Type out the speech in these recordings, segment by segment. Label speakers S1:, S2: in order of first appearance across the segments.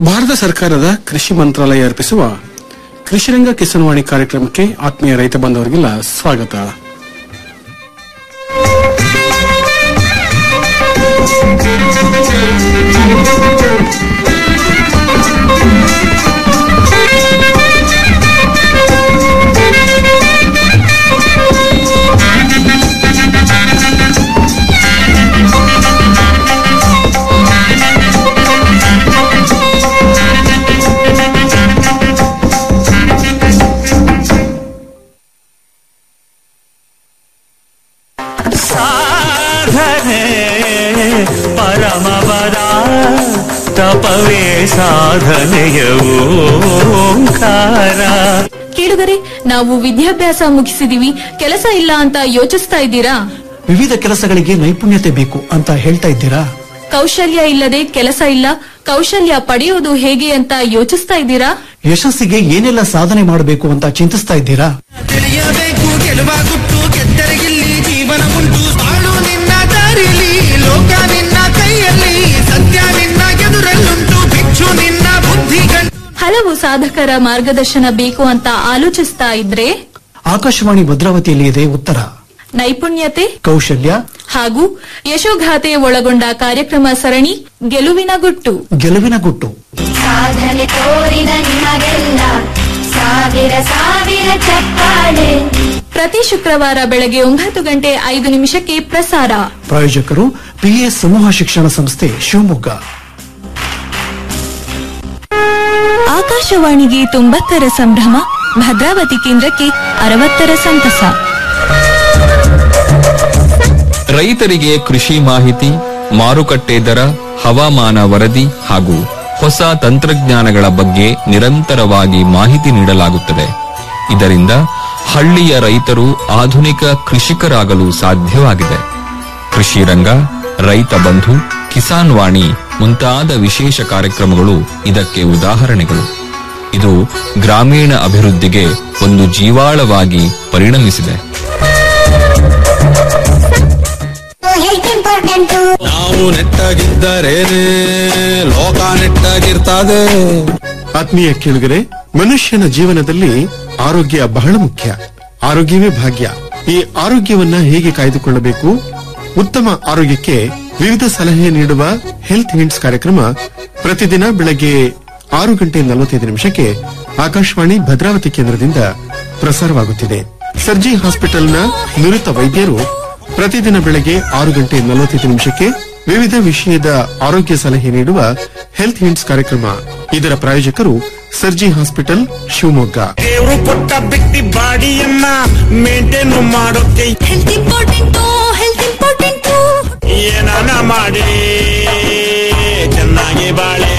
S1: ಭಾರತ ಸರ್ಕಾರದ ಕೃಷಿ ಮಂತ್ರಾಲಯ ಅರ್ಪಿಸುವ ಕೃಷಿರಂಗ ಕಿಸಾನ್ವಾಣಿ ಕಾರ್ಯಕ್ರಮಕ್ಕೆ ಆತ್ಮೀಯ ರೈತ ಬಾಂಧವರಿಗೆಲ್ಲ ಸ್ವಾಗತ
S2: ಸಾಧನೆ ಪರಮವರ ತಪವೇ ಸಾಧನೆಯ ಓಂಕಾರ
S3: ಕೇಳುಗರೆ ನಾವು ವಿದ್ಯಾಭ್ಯಾಸ ಮುಗಿಸಿದೀವಿ ಕೆಲಸ ಇಲ್ಲ ಅಂತ ಯೋಚಿಸ್ತಾ ಇದ್ದೀರಾ
S4: ವಿವಿಧ ಕೆಲಸಗಳಿಗೆ ನೈಪುಣ್ಯತೆ ಬೇಕು ಅಂತ ಹೇಳ್ತಾ ಇದ್ದೀರಾ
S3: ಕೌಶಲ್ಯ ಇಲ್ಲದೆ ಕೆಲಸ ಇಲ್ಲ ಕೌಶಲ್ಯ ಪಡೆಯೋದು ಹೇಗೆ ಅಂತ ಯೋಚಿಸ್ತಾ ಇದ್ದೀರಾ
S4: ಯಶಸ್ಸಿಗೆ ಏನೆಲ್ಲ ಸಾಧನೆ ಮಾಡಬೇಕು ಅಂತ ಚಿಂತಿಸ್ತಾ ಇದ್ದೀರಾ
S5: ತಿಳಿಯಬೇಕು ಗೆಲುವ ಗುಟ್ಟು ಗೆದ್ದರಿಗಿಲ್ಲಿ ಜೀವನ ಉಂಟು ಬಾಳು ನಿನ್ನ ದಾರಿಲಿ ಲೋಕ ನಿನ್ನ ಕೈಯಲ್ಲಿ ಸತ್ಯ ನಿನ್ನ ಎದುರಲ್ಲುಂಟು ಭಿಕ್ಷು ನಿನ್ನ ಬುದ್ಧಿ ಗಂಟು
S3: ಹಲವು ಸಾಧಕರ ಮಾರ್ಗದರ್ಶನ ಬೇಕು ಅಂತ ಆಲೋಚಿಸ್ತಾ ಇದ್ರೆ
S4: ಆಕಾಶವಾಣಿ ಭದ್ರಾವತಿಯಲ್ಲಿ ಇದೆ ಉತ್ತರ
S3: ನೈಪುಣ್ಯತೆ
S4: ಕೌಶಲ್ಯ
S3: ಹಾಗೂ ಯಶೋಗಾಥೆ ಒಳಗೊಂಡ ಕಾರ್ಯಕ್ರಮ ಸರಣಿ ಗೆಲುವಿನ ಗುಟ್ಟು
S4: ಗೆಲುವಿನ ಗುಟ್ಟು
S6: ಸಾಧನೆ ತೋರಿದ ನಿಮಗೆಲ್ಲ ಸಾವಿರ ಸಾವಿರ ಚಪ್ಪಾಳೆ
S3: ಪ್ರತಿ ಶುಕ್ರವಾರ ಬೆಳಗ್ಗೆ ಒಂಬತ್ತು ಗಂಟೆ ಐದು ನಿಮಿಷಕ್ಕೆ ಪ್ರಸಾರ
S4: ಪ್ರಾಯೋಜಕರು ಪಿಎ ಸಮೂಹ ಶಿಕ್ಷಣ ಸಂಸ್ಥೆ ಶಿವಮೊಗ್ಗ
S3: ಆಕಾಶವಾಣಿಗೆ ತೊಂಬತ್ತರ ಸಂಭ್ರಮ ಭದ್ರಾವತಿ ಕೇಂದ್ರಕ್ಕೆ ಅರವತ್ತರ ಸಂತಸ
S7: ರೈತರಿಗೆ ಕೃಷಿ ಮಾಹಿತಿ ಮಾರುಕಟ್ಟೆ ದರ ಹವಾಮಾನ ವರದಿ ಹಾಗೂ ಹೊಸ ತಂತ್ರಜ್ಞಾನಗಳ ಬಗ್ಗೆ ನಿರಂತರವಾಗಿ ಮಾಹಿತಿ ನೀಡಲಾಗುತ್ತದೆ ಇದರಿಂದ ಹಳ್ಳಿಯ ರೈತರು ಆಧುನಿಕ ಕೃಷಿಕರಾಗಲು ಸಾಧ್ಯವಾಗಿದೆ ಕೃಷಿ ರಂಗ ರೈತ ಬಂಧು ಕಿಸಾನ್ ವಾಣಿ ಮುಂತಾದ ವಿಶೇಷ ಕಾರ್ಯಕ್ರಮಗಳು ಇದಕ್ಕೆ ಉದಾಹರಣೆಗಳು ಇದು ಗ್ರಾಮೀಣ ಅಭಿವೃದ್ಧಿಗೆ ಒಂದು ಜೀವಾಳವಾಗಿ ಪರಿಣಮಿಸಿದೆ
S6: ಹೆಲ್ತ್ ಇಂಪಾರ್ಟೆಂಟು
S5: ನಾವು ನೆಟ್ಟಾಗಿದ್ದರೇನೆ ಲೋಕ ನೆಟ್ಟಾಗಿರ್ತದೆ
S1: ಆತ್ಮೀಯ ಕೇಳುಗರೆ ಮನುಷ್ಯನ ಜೀವನದಲ್ಲಿ ಆರೋಗ್ಯ ಬಹಳ ಮುಖ್ಯ ಆರೋಗ್ಯವೇ ಭಾಗ್ಯ ಈ ಆರೋಗ್ಯವನ್ನ ಹೇಗೆ ಕಾಯ್ದುಕೊಳ್ಳಬೇಕು ಉತ್ತಮ ಆರೋಗ್ಯಕ್ಕೆ ವಿವಿಧ ಸಲಹೆ ನೀಡುವ ಹೆಲ್ತ್ ಹಿಂಟ್ಸ್ ಕಾರ್ಯಕ್ರಮ ಪ್ರತಿದಿನ ಬೆಳಗ್ಗೆ ಆರು ಗಂಟೆ ನಲವತ್ತೈದು ನಿಮಿಷಕ್ಕೆ ಆಕಾಶವಾಣಿ ಭದ್ರಾವತಿ ಕೇಂದ್ರದಿಂದ ಪ್ರಸಾರವಾಗುತ್ತಿದೆ ಸರ್ಜಿ ಹಾಸ್ಪಿಟಲ್ನ ನುರಿತ ವೈದ್ಯರು ಪ್ರತಿದಿನ ಬೆಳಗ್ಗೆ ಆರು ಗಂಟೆ ನಲವತ್ತೈದು ನಿಮಿಷಕ್ಕೆ ವಿವಿಧ ವಿಷಯದ ಆರೋಗ್ಯ ಸಲಹೆ ನೀಡುವ ಹೆಲ್ತ್ ಹಿಂಟ್ಸ್ ಕಾರ್ಯಕ್ರಮ ಇದರ ಪ್ರಾಯೋಜಕರು ಸರ್ಜಿ ಹಾಸ್ಪಿಟಲ್ ಶಿವಮೊಗ್ಗ
S5: ದೇವರು ಕೊಟ್ಟ ವ್ಯಕ್ತಿ ಬಾಡಿಯನ್ನ ಮೇಂಟೈನ್ ಮಾಡೋಕೆ
S3: ಹೆಲ್ತ್ ಇಂಪಾರ್ಟೆಂಟು ಹೆಲ್ತ್ ಇಂಪಾರ್ಟೆಂಟು
S5: ಏನಾನ ಮಾಡಿ ಚೆನ್ನಾಗಿ ಬಾಳೆ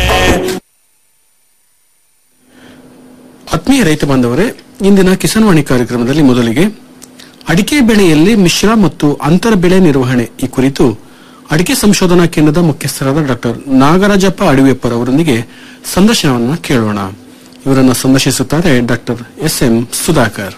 S1: ಆತ್ಮೀಯ ರೈತ ಬಾಂಧವರೇ ಇಂದಿನ ಕಿಸಾನ್ವಾಣಿ ಕಾರ್ಯಕ್ರಮದಲ್ಲಿ ಮೊದಲಿಗೆ ಅಡಿಕೆ ಬೆಳೆಯಲ್ಲಿ ಮಿಶ್ರ ಮತ್ತು ಅಂತರ ಬೆಳೆ ನಿರ್ವಹಣೆ ಈ ಕುರಿತು ಅಡಿಕೆ ಸಂಶೋಧನಾ ಕೇಂದ್ರದ ಮುಖ್ಯಸ್ಥರಾದ ಡಾಕ್ಟರ್ ನಾಗರಾಜಪ್ಪ ಅಡಿವೆಪ್ಪರ್ ಅವರೊಂದಿಗೆ ಸಂದರ್ಶನವನ್ನು ಕೇಳೋಣ ಇವರನ್ನು ಸಂದರ್ಶಿಸುತ್ತಾರೆ ಡಾಕ್ಟರ್ ಎಸ್ ಎಂ ಸುಧಾಕರ್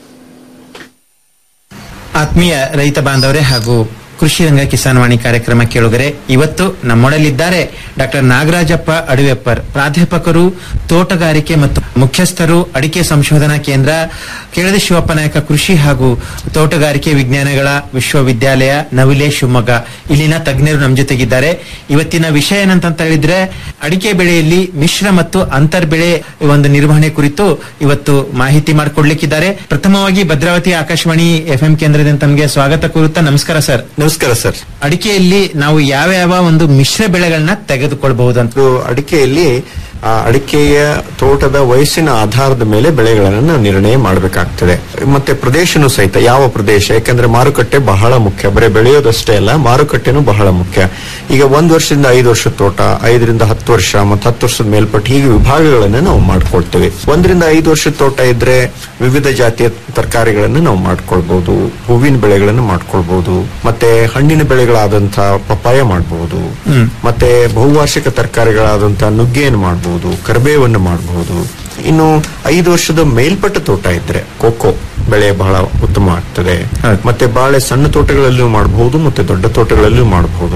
S8: ಆತ್ಮೀಯ ರೈತ ಬಾಂಧವರೇ ಹಾಗೂ ಕೃಷಿ ರಂಗ ಕಿಸಾನ್ವಾಣಿ ಕಾರ್ಯಕ್ರಮ ಕೇಳುಗರೆ ಇವತ್ತು ನಮ್ಮೊಡಲಿದ್ದಾರೆ ಡಾಕ್ಟರ್ ನಾಗರಾಜಪ್ಪ ಅಡುವೆಪ್ಪರ್ ಪ್ರಾಧ್ಯಾಪಕರು ತೋಟಗಾರಿಕೆ ಮತ್ತು ಮುಖ್ಯಸ್ಥರು ಅಡಿಕೆ ಸಂಶೋಧನಾ ಕೇಂದ್ರ ಕೆಳದಿ ಶಿವಪ್ಪ ನಾಯಕ ಕೃಷಿ ಹಾಗೂ ತೋಟಗಾರಿಕೆ ವಿಜ್ಞಾನಗಳ ವಿಶ್ವವಿದ್ಯಾಲಯ ನವಿಲೆ ಶಿವಮೊಗ್ಗ ಇಲ್ಲಿನ ತಜ್ಞರು ನಮ್ಮ ಜೊತೆಗಿದ್ದಾರೆ ಇವತ್ತಿನ ವಿಷಯ ಏನಂತ ಹೇಳಿದ್ರೆ ಅಡಿಕೆ ಬೆಳೆಯಲ್ಲಿ ಮಿಶ್ರ ಮತ್ತು ಅಂತರ್ ಬೆಳೆ ಒಂದು ನಿರ್ವಹಣೆ ಕುರಿತು ಇವತ್ತು ಮಾಹಿತಿ ಮಾಡಿಕೊಡ್ಲಿಕ್ಕಿದ್ದಾರೆ ಪ್ರಥಮವಾಗಿ ಭದ್ರಾವತಿ ಆಕಾಶವಾಣಿ ಎಫ್ಎಂ ಕೇಂದ್ರದಿಂದ ತಮಗೆ ಸ್ವಾಗತ ಕೋರುತ್ತಾ ನಮಸ್ಕಾರ ಸರ್
S9: ನಮಸ್ಕಾರ ಸರ್
S8: ಅಡಿಕೆಯಲ್ಲಿ ನಾವು ಯಾವ ಯಾವ ಒಂದು ಮಿಶ್ರ ಬೆಳೆಗಳನ್ನ ತೆಗೆದುಕೊಳ್ಬಹುದು ಅಂತ
S9: ಇದು ಅಡಿಕೆಯಲ್ಲಿ ಆ ಅಡಿಕೆಯ ತೋಟದ ವಯಸ್ಸಿನ ಆಧಾರದ ಮೇಲೆ ಬೆಳೆಗಳನ್ನು ನಾವು ನಿರ್ಣಯ ಮಾಡಬೇಕಾಗ್ತದೆ ಮತ್ತೆ ಪ್ರದೇಶನೂ ಸಹಿತ ಯಾವ ಪ್ರದೇಶ ಯಾಕಂದ್ರೆ ಮಾರುಕಟ್ಟೆ ಬಹಳ ಮುಖ್ಯ ಬರೀ ಬೆಳೆಯೋದಷ್ಟೇ ಅಲ್ಲ ಮಾರುಕಟ್ಟೆನೂ ಬಹಳ ಮುಖ್ಯ ಈಗ ಒಂದ್ ವರ್ಷದಿಂದ ಐದು ವರ್ಷದ ತೋಟ ಐದರಿಂದ ಹತ್ತು ವರ್ಷ ಮತ್ತೆ ಹತ್ತು ವರ್ಷದ ಮೇಲ್ಪಟ್ಟು ಹೀಗೆ ವಿಭಾಗಗಳನ್ನು ನಾವು ಮಾಡ್ಕೊಳ್ತೇವೆ ಒಂದರಿಂದ ಐದು ವರ್ಷದ ತೋಟ ಇದ್ರೆ ವಿವಿಧ ಜಾತಿಯ ತರಕಾರಿಗಳನ್ನು ನಾವು ಮಾಡ್ಕೊಳ್ಬಹುದು ಹೂವಿನ ಬೆಳೆಗಳನ್ನು ಮಾಡ್ಕೊಳ್ಬಹುದು ಮತ್ತೆ ಹಣ್ಣಿನ ಬೆಳೆಗಳಾದಂತಹ ಪಪ್ಪಾಯ ಮಾಡಬಹುದು ಮತ್ತೆ ಬಹುವಾರ್ಷಿಕ ತರಕಾರಿಗಳಾದಂತಹ ನುಗ್ಗೆಯನ್ನು ಮಾಡಬಹುದು ಕರಿಬೇವನ್ನು ಮಾಡಬಹುದು ಇನ್ನು ಐದು ವರ್ಷದ ಮೇಲ್ಪಟ್ಟ ತೋಟ ಇದ್ರೆ ಕೊಕ್ಕೋ ಬೆಳೆ ಬಹಳ ಉತ್ತಮ ಆಗ್ತದೆ ಮತ್ತೆ ಬಾಳೆ ಸಣ್ಣ ತೋಟಗಳಲ್ಲೂ ಮಾಡಬಹುದು ಮತ್ತೆ ದೊಡ್ಡ ತೋಟಗಳಲ್ಲೂ ಮಾಡಬಹುದು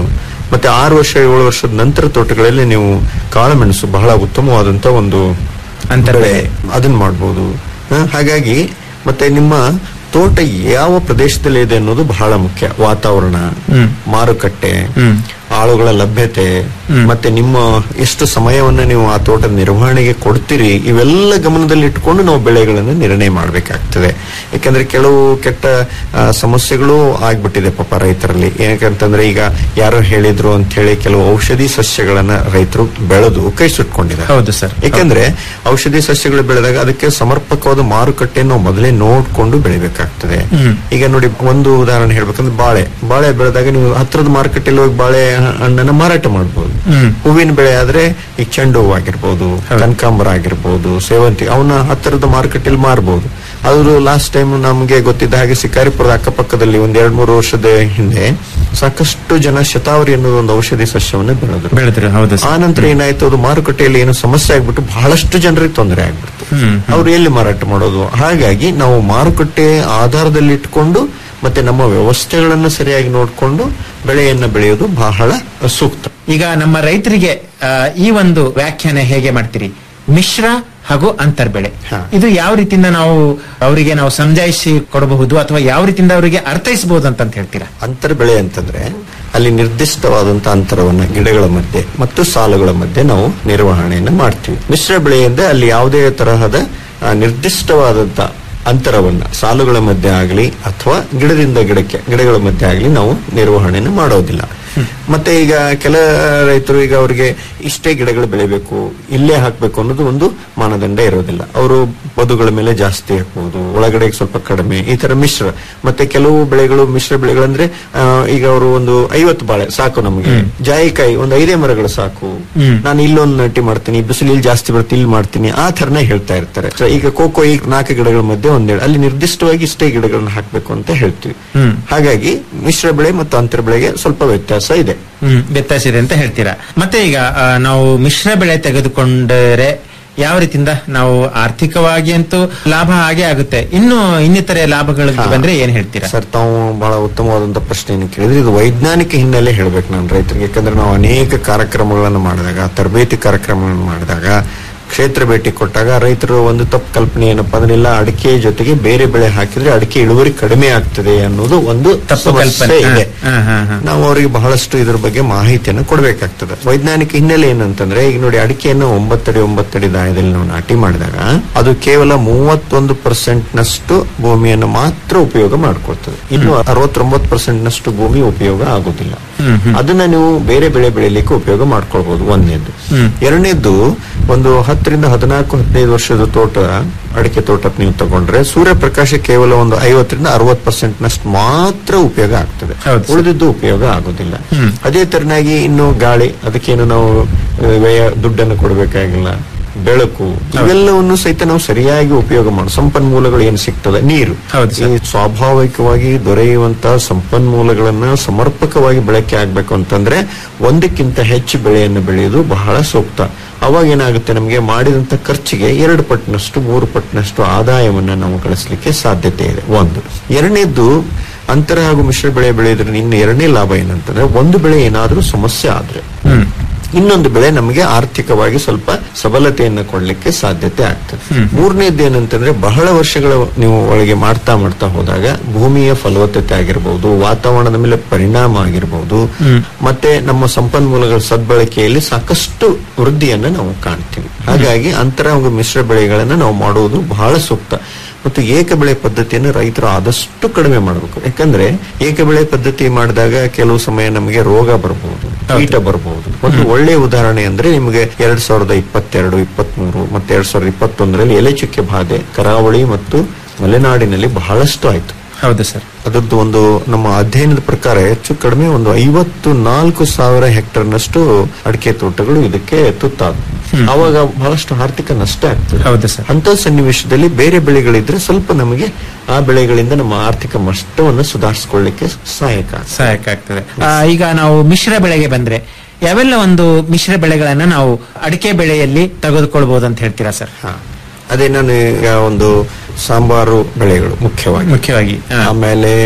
S9: ಮತ್ತೆ ಆರು ವರ್ಷ ಏಳು ವರ್ಷದ ನಂತರ ತೋಟಗಳಲ್ಲಿ ನೀವು ಕಾಳುಮೆಣಸು ಬಹಳ ಉತ್ತಮವಾದಂತ ಒಂದು
S8: ಅಂತರ
S9: ಬೆಳೆ ಅದನ್ನ ಮಾಡ್ಬೋದು ಹ, ಹಾಗಾಗಿ ಮತ್ತೆ ನಿಮ್ಮ ತೋಟ ಯಾವ ಪ್ರದೇಶದಲ್ಲಿ ಇದೆ ಅನ್ನೋದು ಬಹಳ ಮುಖ್ಯ ವಾತಾವರಣ
S8: ಹ್ಮ್.
S9: ಮಾರುಕಟ್ಟೆ
S8: ಹ್ಮ್.
S9: ಆಳುಗಳ ಲಭ್ಯತೆ
S8: ಹ್ಮ್.
S9: ಮತ್ತೆ ನಿಮ್ಮ ಎಷ್ಟು ಸಮಯವನ್ನ ನೀವು ಆ ತೋಟದ ನಿರ್ವಹಣೆಗೆ ಕೊಡ್ತೀರಿ ಇವೆಲ್ಲ ಗಮನದಲ್ಲಿ ಇಟ್ಕೊಂಡು ನಾವು ಬೆಳೆಗಳನ್ನು ನಿರ್ಣಯ ಮಾಡಬೇಕಾಗ್ತದೆ ಯಾಕಂದ್ರೆ ಕೆಲವು ಕೆಟ್ಟ ಆ, ಸಮಸ್ಯೆಗಳು ಆಗ್ಬಿಟ್ಟಿದೆ ಪಾಪ ರೈತರಲ್ಲಿ ಯಾಕಂತಂದ್ರೆ ಈಗ ಯಾರೋ ಹೇಳಿದ್ರು ಅಂತ ಹೇಳಿ ಕೆಲವು ಔಷಧಿ ಸಸ್ಯಗಳನ್ನ ರೈತರು ಬೆಳೆದು ಕೈ ಸುಟ್ಕೊಂಡಿದ್ದಾರೆ
S8: ಹೌದು ಸರ್
S9: ಯಾಕಂದ್ರೆ ಔಷಧಿ ಸಸ್ಯಗಳು ಬೆಳೆದಾಗ ಅದಕ್ಕೆ ಸಮರ್ಪಕವಾದ ಮಾರುಕಟ್ಟೆಯನ್ನು ನಾವು ಮೊದಲೇ ನೋಡ್ಕೊಂಡು ಬೆಳಿಬೇಕಾಗ್ತದೆ
S8: ಹ್ಮ್.
S9: ಈಗ ನೋಡಿ ಒಂದು ಉದಾಹರಣೆ ಹೇಳ್ಬೇಕಂದ್ರೆ ಬಾಳೆ ಬಾಳೆ ಬೆಳೆದಾಗ ನೀವು ಹತ್ರದ ಮಾರುಕಟ್ಟೆಯಲ್ಲಿ ಹೋಗಿ ಬಾಳೆ ಹಣ್ಣನ್ನ ಮಾರಾಟ ಮಾಡಬಹುದು
S8: ಹ್ಮ್.
S9: ಹೂವಿನ ಬೆಳೆ ಆದ್ರೆ ಈ ಚೆಂಡು ಹೂವು ಆಗಿರ್ಬೋದು ಕನಕಾಂಬರ ಆಗಿರ್ಬೋದು ಸೇವಂತಿ ಅವನ್ನ ಹತ್ತಿರದ ಮಾರುಕಟ್ಟೆಯಲ್ಲಿ ಮಾರಬಹುದು ಅದು ಲಾಸ್ಟ್ ಟೈಮ್ ನಮ್ಗೆ ಗೊತ್ತಿದ್ದ ಹಾಗೆ ಶಿಕಾರಿಪುರದ ಅಕ್ಕಪಕ್ಕದಲ್ಲಿ ಒಂದ್ ಎರಡ್ ಮೂರು ವರ್ಷದ ಹಿಂದೆ ಸಾಕಷ್ಟು ಜನ ಶತಾವರಿ ಅನ್ನೋದು ಒಂದು ಔಷಧಿ ಸಸ್ಯವನ್ನು ಬೆಳೆದ್ರು
S8: ಬೆಳೆದ್ರು ಹೌದು
S9: ಆ
S8: ಸರ್
S9: ನಂತರ ಏನಾಯ್ತು ಅದು ಮಾರುಕಟ್ಟೆಯಲ್ಲಿ ಏನು ಸಮಸ್ಯೆ ಆಗ್ಬಿಟ್ಟು ಬಹಳಷ್ಟು ಜನರಿಗೆ ತೊಂದರೆ ಆಗ್ಬಿಡ್ತು
S8: ಹ್ಮ್.
S9: ಅವ್ರು ಎಲ್ಲಿ ಮಾರಾಟ ಮಾಡೋದು ಹಾಗಾಗಿ ನಾವು ಮಾರುಕಟ್ಟೆ ಆಧಾರದಲ್ಲಿ ಇಟ್ಕೊಂಡು ಮತ್ತೆ ನಮ್ಮ ವ್ಯವಸ್ಥೆಗಳನ್ನು ಸರಿಯಾಗಿ ನೋಡಿಕೊಂಡು ಬೆಳೆಯನ್ನ ಬೆಳೆಯೋದು ಬಹಳ ಸೂಕ್ತ
S8: ಈಗ ನಮ್ಮ ರೈತರಿಗೆ ಆ, ಈ ಒಂದು ವ್ಯಾಖ್ಯಾನ ಹೇಗೆ ಮಾಡ್ತೀರಿ ಮಿಶ್ರ ಹಾಗೂ ಅಂತರ್ಬೆಳೆ
S9: ಹಾ.
S8: ಇದು ಯಾವ ರೀತಿಯಿಂದ ನಾವು ಅವರಿಗೆ ನಾವು ಸಮಜಾಯಿಸಿ ಕೊಡಬಹುದು ಅಥವಾ ಯಾವ ರೀತಿಯಿಂದ ಅವರಿಗೆ ಅರ್ಥೈಸಬಹುದು ಅಂತ ಹೇಳ್ತೀರಾ
S9: ಅಂತರ ಬೆಳೆ ಅಂತಂದ್ರೆ ಅಲ್ಲಿ ನಿರ್ದಿಷ್ಟವಾದಂತ ಅಂತರವನ್ನ ಗಿಡಗಳ ಮಧ್ಯೆ ಮತ್ತು ಸಾಲುಗಳ ಮಧ್ಯೆ ನಾವು ನಿರ್ವಹಣೆಯನ್ನು ಮಾಡ್ತೀವಿ ಮಿಶ್ರ ಬೆಳೆಯಿಂದ ಅಲ್ಲಿ ಯಾವುದೇ ತರಹದ ಆ, ನಿರ್ದಿಷ್ಟವಾದಂತ ಅಂತರವನ್ನ ಸಾಲುಗಳ ಮಧ್ಯೆ ಆಗಲಿ ಅಥವಾ ಗಿಡದಿಂದ ಗಿಡಕ್ಕೆ ಗಿಡಗಳ ಮಧ್ಯೆ ಆಗಲಿ ನಾವು ನಿರ್ವಹಣೆಯನ್ನು ಮಾಡೋದಿಲ್ಲ ಮತ್ತೆ ಈಗ ಕೆಲ ರೈತರು ಈಗ ಅವರಿಗೆ ಇಷ್ಟೇ ಗಿಡಗಳು ಬೆಳಿಬೇಕು ಇಲ್ಲೇ ಹಾಕ್ಬೇಕು ಅನ್ನೋದು ಒಂದು ಮಾನದಂಡ ಇರೋದಿಲ್ಲ ಅವರು ಬದುಗಳ ಮೇಲೆ ಜಾಸ್ತಿ ಹಾಕ್ಬಹುದು ಒಳಗಡೆ ಸ್ವಲ್ಪ ಕಡಿಮೆ ಈ ತರ ಮಿಶ್ರ ಮತ್ತೆ ಕೆಲವು ಬೆಳೆಗಳು ಮಿಶ್ರ ಬೆಳೆಗಳಂದ್ರೆ ಆ, ಈಗ ಅವರು ಒಂದು ಐವತ್ತು ಬಾಳೆ ಸಾಕು ನಮಗೆ ಜಾಯಿಕಾಯಿ ಒಂದು ಐದೇ ಮರಗಳು ಸಾಕು
S8: ಹ್ಮ್.
S9: ನಾನು ಇಲ್ಲೊಂದು ನಾಟಿ ಮಾಡ್ತೀನಿ ಬಿಸಿಲು ಇಲ್ಲಿ ಜಾಸ್ತಿ ಬರುತ್ತೆ ಇಲ್ಲಿ ಮಾಡ್ತೀನಿ ಆ ತರನೇ ಹೇಳ್ತಾ ಇರ್ತಾರೆ So, ಈಗ ಕೋಕೋ ಈಗ ನಾಲ್ಕು ಗಿಡಗಳ ಮಧ್ಯೆ ಒಂದೇಳು ಅಲ್ಲಿ ನಿರ್ದಿಷ್ಟವಾಗಿ ಇಷ್ಟೇ ಗಿಡಗಳನ್ನ ಹಾಕ್ಬೇಕು ಅಂತ ಹೇಳ್ತೀವಿ
S8: ಹ್ಮ್.
S9: ಹಾಗಾಗಿ ಮಿಶ್ರ ಬೆಳೆ ಮತ್ತು ಅಂತರ ಬೆಳೆಗೆ ಸ್ವಲ್ಪ ವ್ಯತ್ಯಾಸ ಇದೆ
S8: ಹ್ಮ್ ವ್ಯತ್ಯಾಸ ಇದೆ ಅಂತ ಹೇಳ್ತೀರಾ ಮತ್ತೆ ಈಗ ಆ, ನಾವು ಮಿಶ್ರ ಬೆಳೆ ತೆಗೆದುಕೊಂಡರೆ ಯಾವ ರೀತಿಯಿಂದ ನಾವು ಆರ್ಥಿಕವಾಗಿ ಅಂತೂ ಲಾಭ ಹಾಗೆ ಆಗುತ್ತೆ ಇನ್ನು ಇನ್ನಿತರೆ ಲಾಭಗಳಿಗೆ
S9: ಹಾ.
S8: ಬಂದ್ರೆ ಏನ್ ಹೇಳ್ತೀರಾ
S9: ಸರ್ ತಾವು ಬಹಳ ಉತ್ತಮವಾದಂತ ಪ್ರಶ್ನೆಯನ್ನು ಕೇಳಿದ್ರೆ ಇದು ವೈಜ್ಞಾನಿಕ ಹಿನ್ನೆಲೆ ಹೇಳ್ಬೇಕು ನಾನು ರೈತರಿಗೆ ಯಾಕಂದ್ರೆ ನಾವು ಅನೇಕ ಕಾರ್ಯಕ್ರಮಗಳನ್ನು ಮಾಡಿದಾಗ ತರಬೇತಿ ಕಾರ್ಯಕ್ರಮಗಳನ್ನು ಮಾಡಿದಾಗ ಕ್ಷೇತ್ರ ಭೇಟಿ ಕೊಟ್ಟಾಗ ರೈತರು ಒಂದು ತಪ್ಪು ಕಲ್ಪನೆ ಏನಪ್ಪಾ ಅಂದ್ರೆ ಇಲ್ಲ ಅಡಿಕೆ ಜೊತೆಗೆ ಬೇರೆ ಬೆಳೆ ಹಾಕಿದ್ರೆ ಅಡಿಕೆ ಇಳುವರಿ ಕಡಿಮೆ ಆಗ್ತದೆ ಅನ್ನೋದು ಒಂದು
S8: ತಪ್ಪು
S9: ಸಮಸ್ಯೆ
S8: ಕಲ್ಪನೆ.
S9: ಇದೆ
S8: ಹಾ, ಹಾ, ಹಾ.
S9: ನಾವು ಅವರಿಗೆ ಬಹಳಷ್ಟು ಇದ್ರ ಬಗ್ಗೆ ಮಾಹಿತಿಯನ್ನು ಕೊಡಬೇಕಾಗ್ತದೆ ವೈಜ್ಞಾನಿಕ ಹಿನ್ನೆಲೆ ಏನಂತಂದ್ರೆ ಈಗ ನೋಡಿ ಅಡಿಕೆಯನ್ನು ಒಂಬತ್ತಡಿ ಒಂಬತ್ತಡಿ ದಾಯದಲ್ಲಿ ನಾವು ನಾಟಿ ಮಾಡಿದಾಗ ಅದು ಕೇವಲ ಮೂವತ್ತೊಂದು ಪರ್ಸೆಂಟ್ ನಷ್ಟು ಭೂಮಿಯನ್ನು ಮಾತ್ರ ಉಪಯೋಗ ಮಾಡ್ಕೊಳ್ತದೆ ಇನ್ನು ಅರವತ್ತೊಂಬತ್ತು ಪರ್ಸೆಂಟ್ ನಷ್ಟು ಭೂಮಿ ಉಪಯೋಗ ಆಗುದಿಲ್ಲ
S8: ಹ್ಮ್, ಹ್ಮ್.
S9: ಅದನ್ನ ನೀವು ಬೇರೆ ಬೆಳೆ ಬೆಳಿಲಿಕ್ಕೆ ಉಪಯೋಗ ಮಾಡ್ಕೊಳ್ಬಹುದು ಒಂದನೇದ್ದು
S8: ಹ್ಮ್.
S9: ಎರಡನೇದ್ದು ಒಂದು ಹತ್ತರಿಂದ ಹದಿನಾಲ್ಕು ಹದಿನೈದು ವರ್ಷದ ತೋಟ ಅಡಿಕೆ ತೋಟ ನೀವು ತಗೊಂಡ್ರೆ ಸೂರ್ಯಪ್ರಕಾಶ ಕೇವಲ ಒಂದು ಐವತ್ತರಿಂದ ಅರವತ್ತು ಪರ್ಸೆಂಟ್ ನಷ್ಟು ಮಾತ್ರ ಉಪಯೋಗ ಆಗ್ತದೆ
S8: ಹೌದು ಸರ್.
S9: ಉಳಿದಿದ್ದು ಉಪಯೋಗ ಆಗೋದಿಲ್ಲ
S8: ಹ್ಮ್.
S9: ಅದೇ ತರನಾಗಿ ಇನ್ನು ಗಾಳಿ ಅದಕ್ಕೇನು ನಾವು ಆ, ವ್ಯಯ ದುಡ್ಡನ್ನು ಕೊಡಬೇಕಾಗಿಲ್ಲ ಬೆಳಕು ಇವೆಲ್ಲವನ್ನು ಸಹಿತ ನಾವು ಸರಿಯಾಗಿ ಉಪಯೋಗ ಮಾಡು ಸಂಪನ್ಮೂಲಗಳು ಏನು ಸಿಗ್ತದೆ ನೀರು
S8: ಹೌದು ಸರ್.
S9: ಈ ಸ್ವಾಭಾವಿಕವಾಗಿ ದೊರೆಯುವಂತಹ ಸಂಪನ್ಮೂಲಗಳನ್ನ ಸಮರ್ಪಕವಾಗಿ ಬಳಕೆ ಆಗ್ಬೇಕು ಅಂತಂದ್ರೆ ಒಂದಕ್ಕಿಂತ ಹೆಚ್ಚು ಬೆಳೆಯನ್ನು ಬೆಳೆಯುವುದು ಬಹಳ ಸೂಕ್ತ ಅವಾಗ ಏನಾಗುತ್ತೆ ನಮಗೆ ಮಾಡಿದಂತ ಖರ್ಚಿಗೆ ಎರಡು ಪಟ್ಟಿನಷ್ಟು ಮೂರು ಪಟ್ಟಿನಷ್ಟು ಆದಾಯವನ್ನ ನಾವು ಗಳಿಸಲಿಕ್ಕೆ ಸಾಧ್ಯತೆ ಇದೆ ಒಂದು ಎರಡನೇದ್ದು ಅಂತರ ಹಾಗೂ ಮಿಶ್ರ ಬೆಳೆ ಬೆಳೆಯೋದ್ರಿಂದ ಇನ್ನು ಎರಡನೇ ಲಾಭ ಏನಂತಂದ್ರೆ ಒಂದು ಬೆಳೆ ಏನಾದ್ರೂ ಸಮಸ್ಯೆ ಆದ್ರೆ
S8: ಹ್ಮ್
S9: ಇನ್ನೊಂದು ಬೆಳೆ ನಮಗೆ ಆರ್ಥಿಕವಾಗಿ ಸ್ವಲ್ಪ ಸಬಲತೆಯನ್ನು ಕೊಡ್ಲಿಕ್ಕೆ ಸಾಧ್ಯತೆ ಆಗ್ತದೆ ಮೂರನೇದ್ದು ಏನಂತಂದ್ರೆ ಬಹಳ ವರ್ಷಗಳ ನೀವು ಒಳಗೆ ಮಾಡ್ತಾ ಮಾಡ್ತಾ ಹೋದಾಗ ಭೂಮಿಯ ಫಲವತ್ತತೆ ಆಗಿರಬಹುದು ವಾತಾವರಣದ ಮೇಲೆ ಪರಿಣಾಮ ಆಗಿರಬಹುದು ಮತ್ತೆ ನಮ್ಮ ಸಂಪನ್ಮೂಲಗಳ ಸದ್ಬಳಕೆಯಲ್ಲಿ ಸಾಕಷ್ಟು ವೃದ್ಧಿಯನ್ನ ನಾವು ಕಾಣ್ತೀವಿ ಹಾಗಾಗಿ ಅಂತರ ಹಾಗೂ ಮಿಶ್ರ ಬೆಳೆಗಳನ್ನ ನಾವು ಮಾಡುವುದು ಬಹಳ ಸೂಕ್ತ ಮತ್ತು ಏಕ ಬೆಳೆ ಪದ್ಧತಿಯನ್ನು ರೈತರು ಆದಷ್ಟು ಕಡಿಮೆ ಮಾಡಬೇಕು ಯಾಕಂದ್ರೆ ಏಕ ಬೆಳೆ ಪದ್ಧತಿ ಮಾಡಿದಾಗ ಕೆಲವು ಸಮಯ ನಮಗೆ ರೋಗ ಬರಬಹುದು ಕೀಟ ಬರಬಹುದು ಒಂದು ಒಳ್ಳೆಯ ಉದಾಹರಣೆ ಅಂದ್ರೆ ನಿಮಗೆ ಎರಡ್ ಸಾವಿರದ ಇಪ್ಪತ್ತೆರಡು ಇಪ್ಪತ್ಮೂರು ಮತ್ತೆ ಎರಡ್ ಸಾವಿರದ ಇಪ್ಪತ್ತೊಂದರಲ್ಲಿ ಎಲೆ ಚುಕ್ಕೆ ಬಾಧೆ ಕರಾವಳಿ ಮತ್ತು ಮಲೆನಾಡಿನಲ್ಲಿ ಬಹಳಷ್ಟು ಆಯ್ತು
S8: ಹೌದು ಸರ್
S9: ಅದರದ್ದು ಒಂದು ನಮ್ಮ ಅಧ್ಯಯನದ ಪ್ರಕಾರ ಹೆಚ್ಚು ಕಡಿಮೆ ಒಂದು ಐವತ್ತು ನಾಲ್ಕು ಸಾವಿರ ಹೆಕ್ಟರ್ನಷ್ಟು ಅಡಿಕೆ ತೋಟಗಳು ಇದಕ್ಕೆ ತುತ್ತಾದವು ಅವಾಗ ಬಹಳಷ್ಟು ಆರ್ಥಿಕ ನಷ್ಟ ಆಗ್ತದೆ
S8: ಹೌದು ಸರ್
S9: ಅಂತ ಸನ್ನಿವೇಶದಲ್ಲಿ ಬೇರೆ ಬೆಳೆಗಳಿದ್ರೆ ಸ್ವಲ್ಪ ನಮಗೆ ಆ ಬೆಳೆಗಳಿಂದ ನಮ್ಮ ಆರ್ಥಿಕ ನಷ್ಟವನ್ನು ಸುಧಾರಿಸಿಕೊಳ್ಳಿಕ್ಕೆ ಸಹಾಯಕ ಆಗ್ತದೆ.
S8: ಸಹಾಯಕ ಆಗ್ತದೆ ಆ, ಈಗ ನಾವು ಮಿಶ್ರ ಬೆಳೆಗೆ ಬಂದ್ರೆ ಯಾವೆಲ್ಲ ಒಂದು ಮಿಶ್ರ ಬೆಳೆಗಳನ್ನ ನಾವು ಅಡಿಕೆ ಬೆಳೆಯಲ್ಲಿ ತೆಗೆದುಕೊಳ್ಬಹುದು ಅಂತ ಹೇಳ್ತೀರಾ ಸರ್
S9: ಹಾ. ಅದೇ ನಾನು ಈಗ ಒಂದು ಸಾಂಬಾರು ಬೆಳೆಗಳು ಮುಖ್ಯವಾಗಿ
S8: ಮುಖ್ಯವಾಗಿ ಆ,
S9: ಆಮೇಲೆ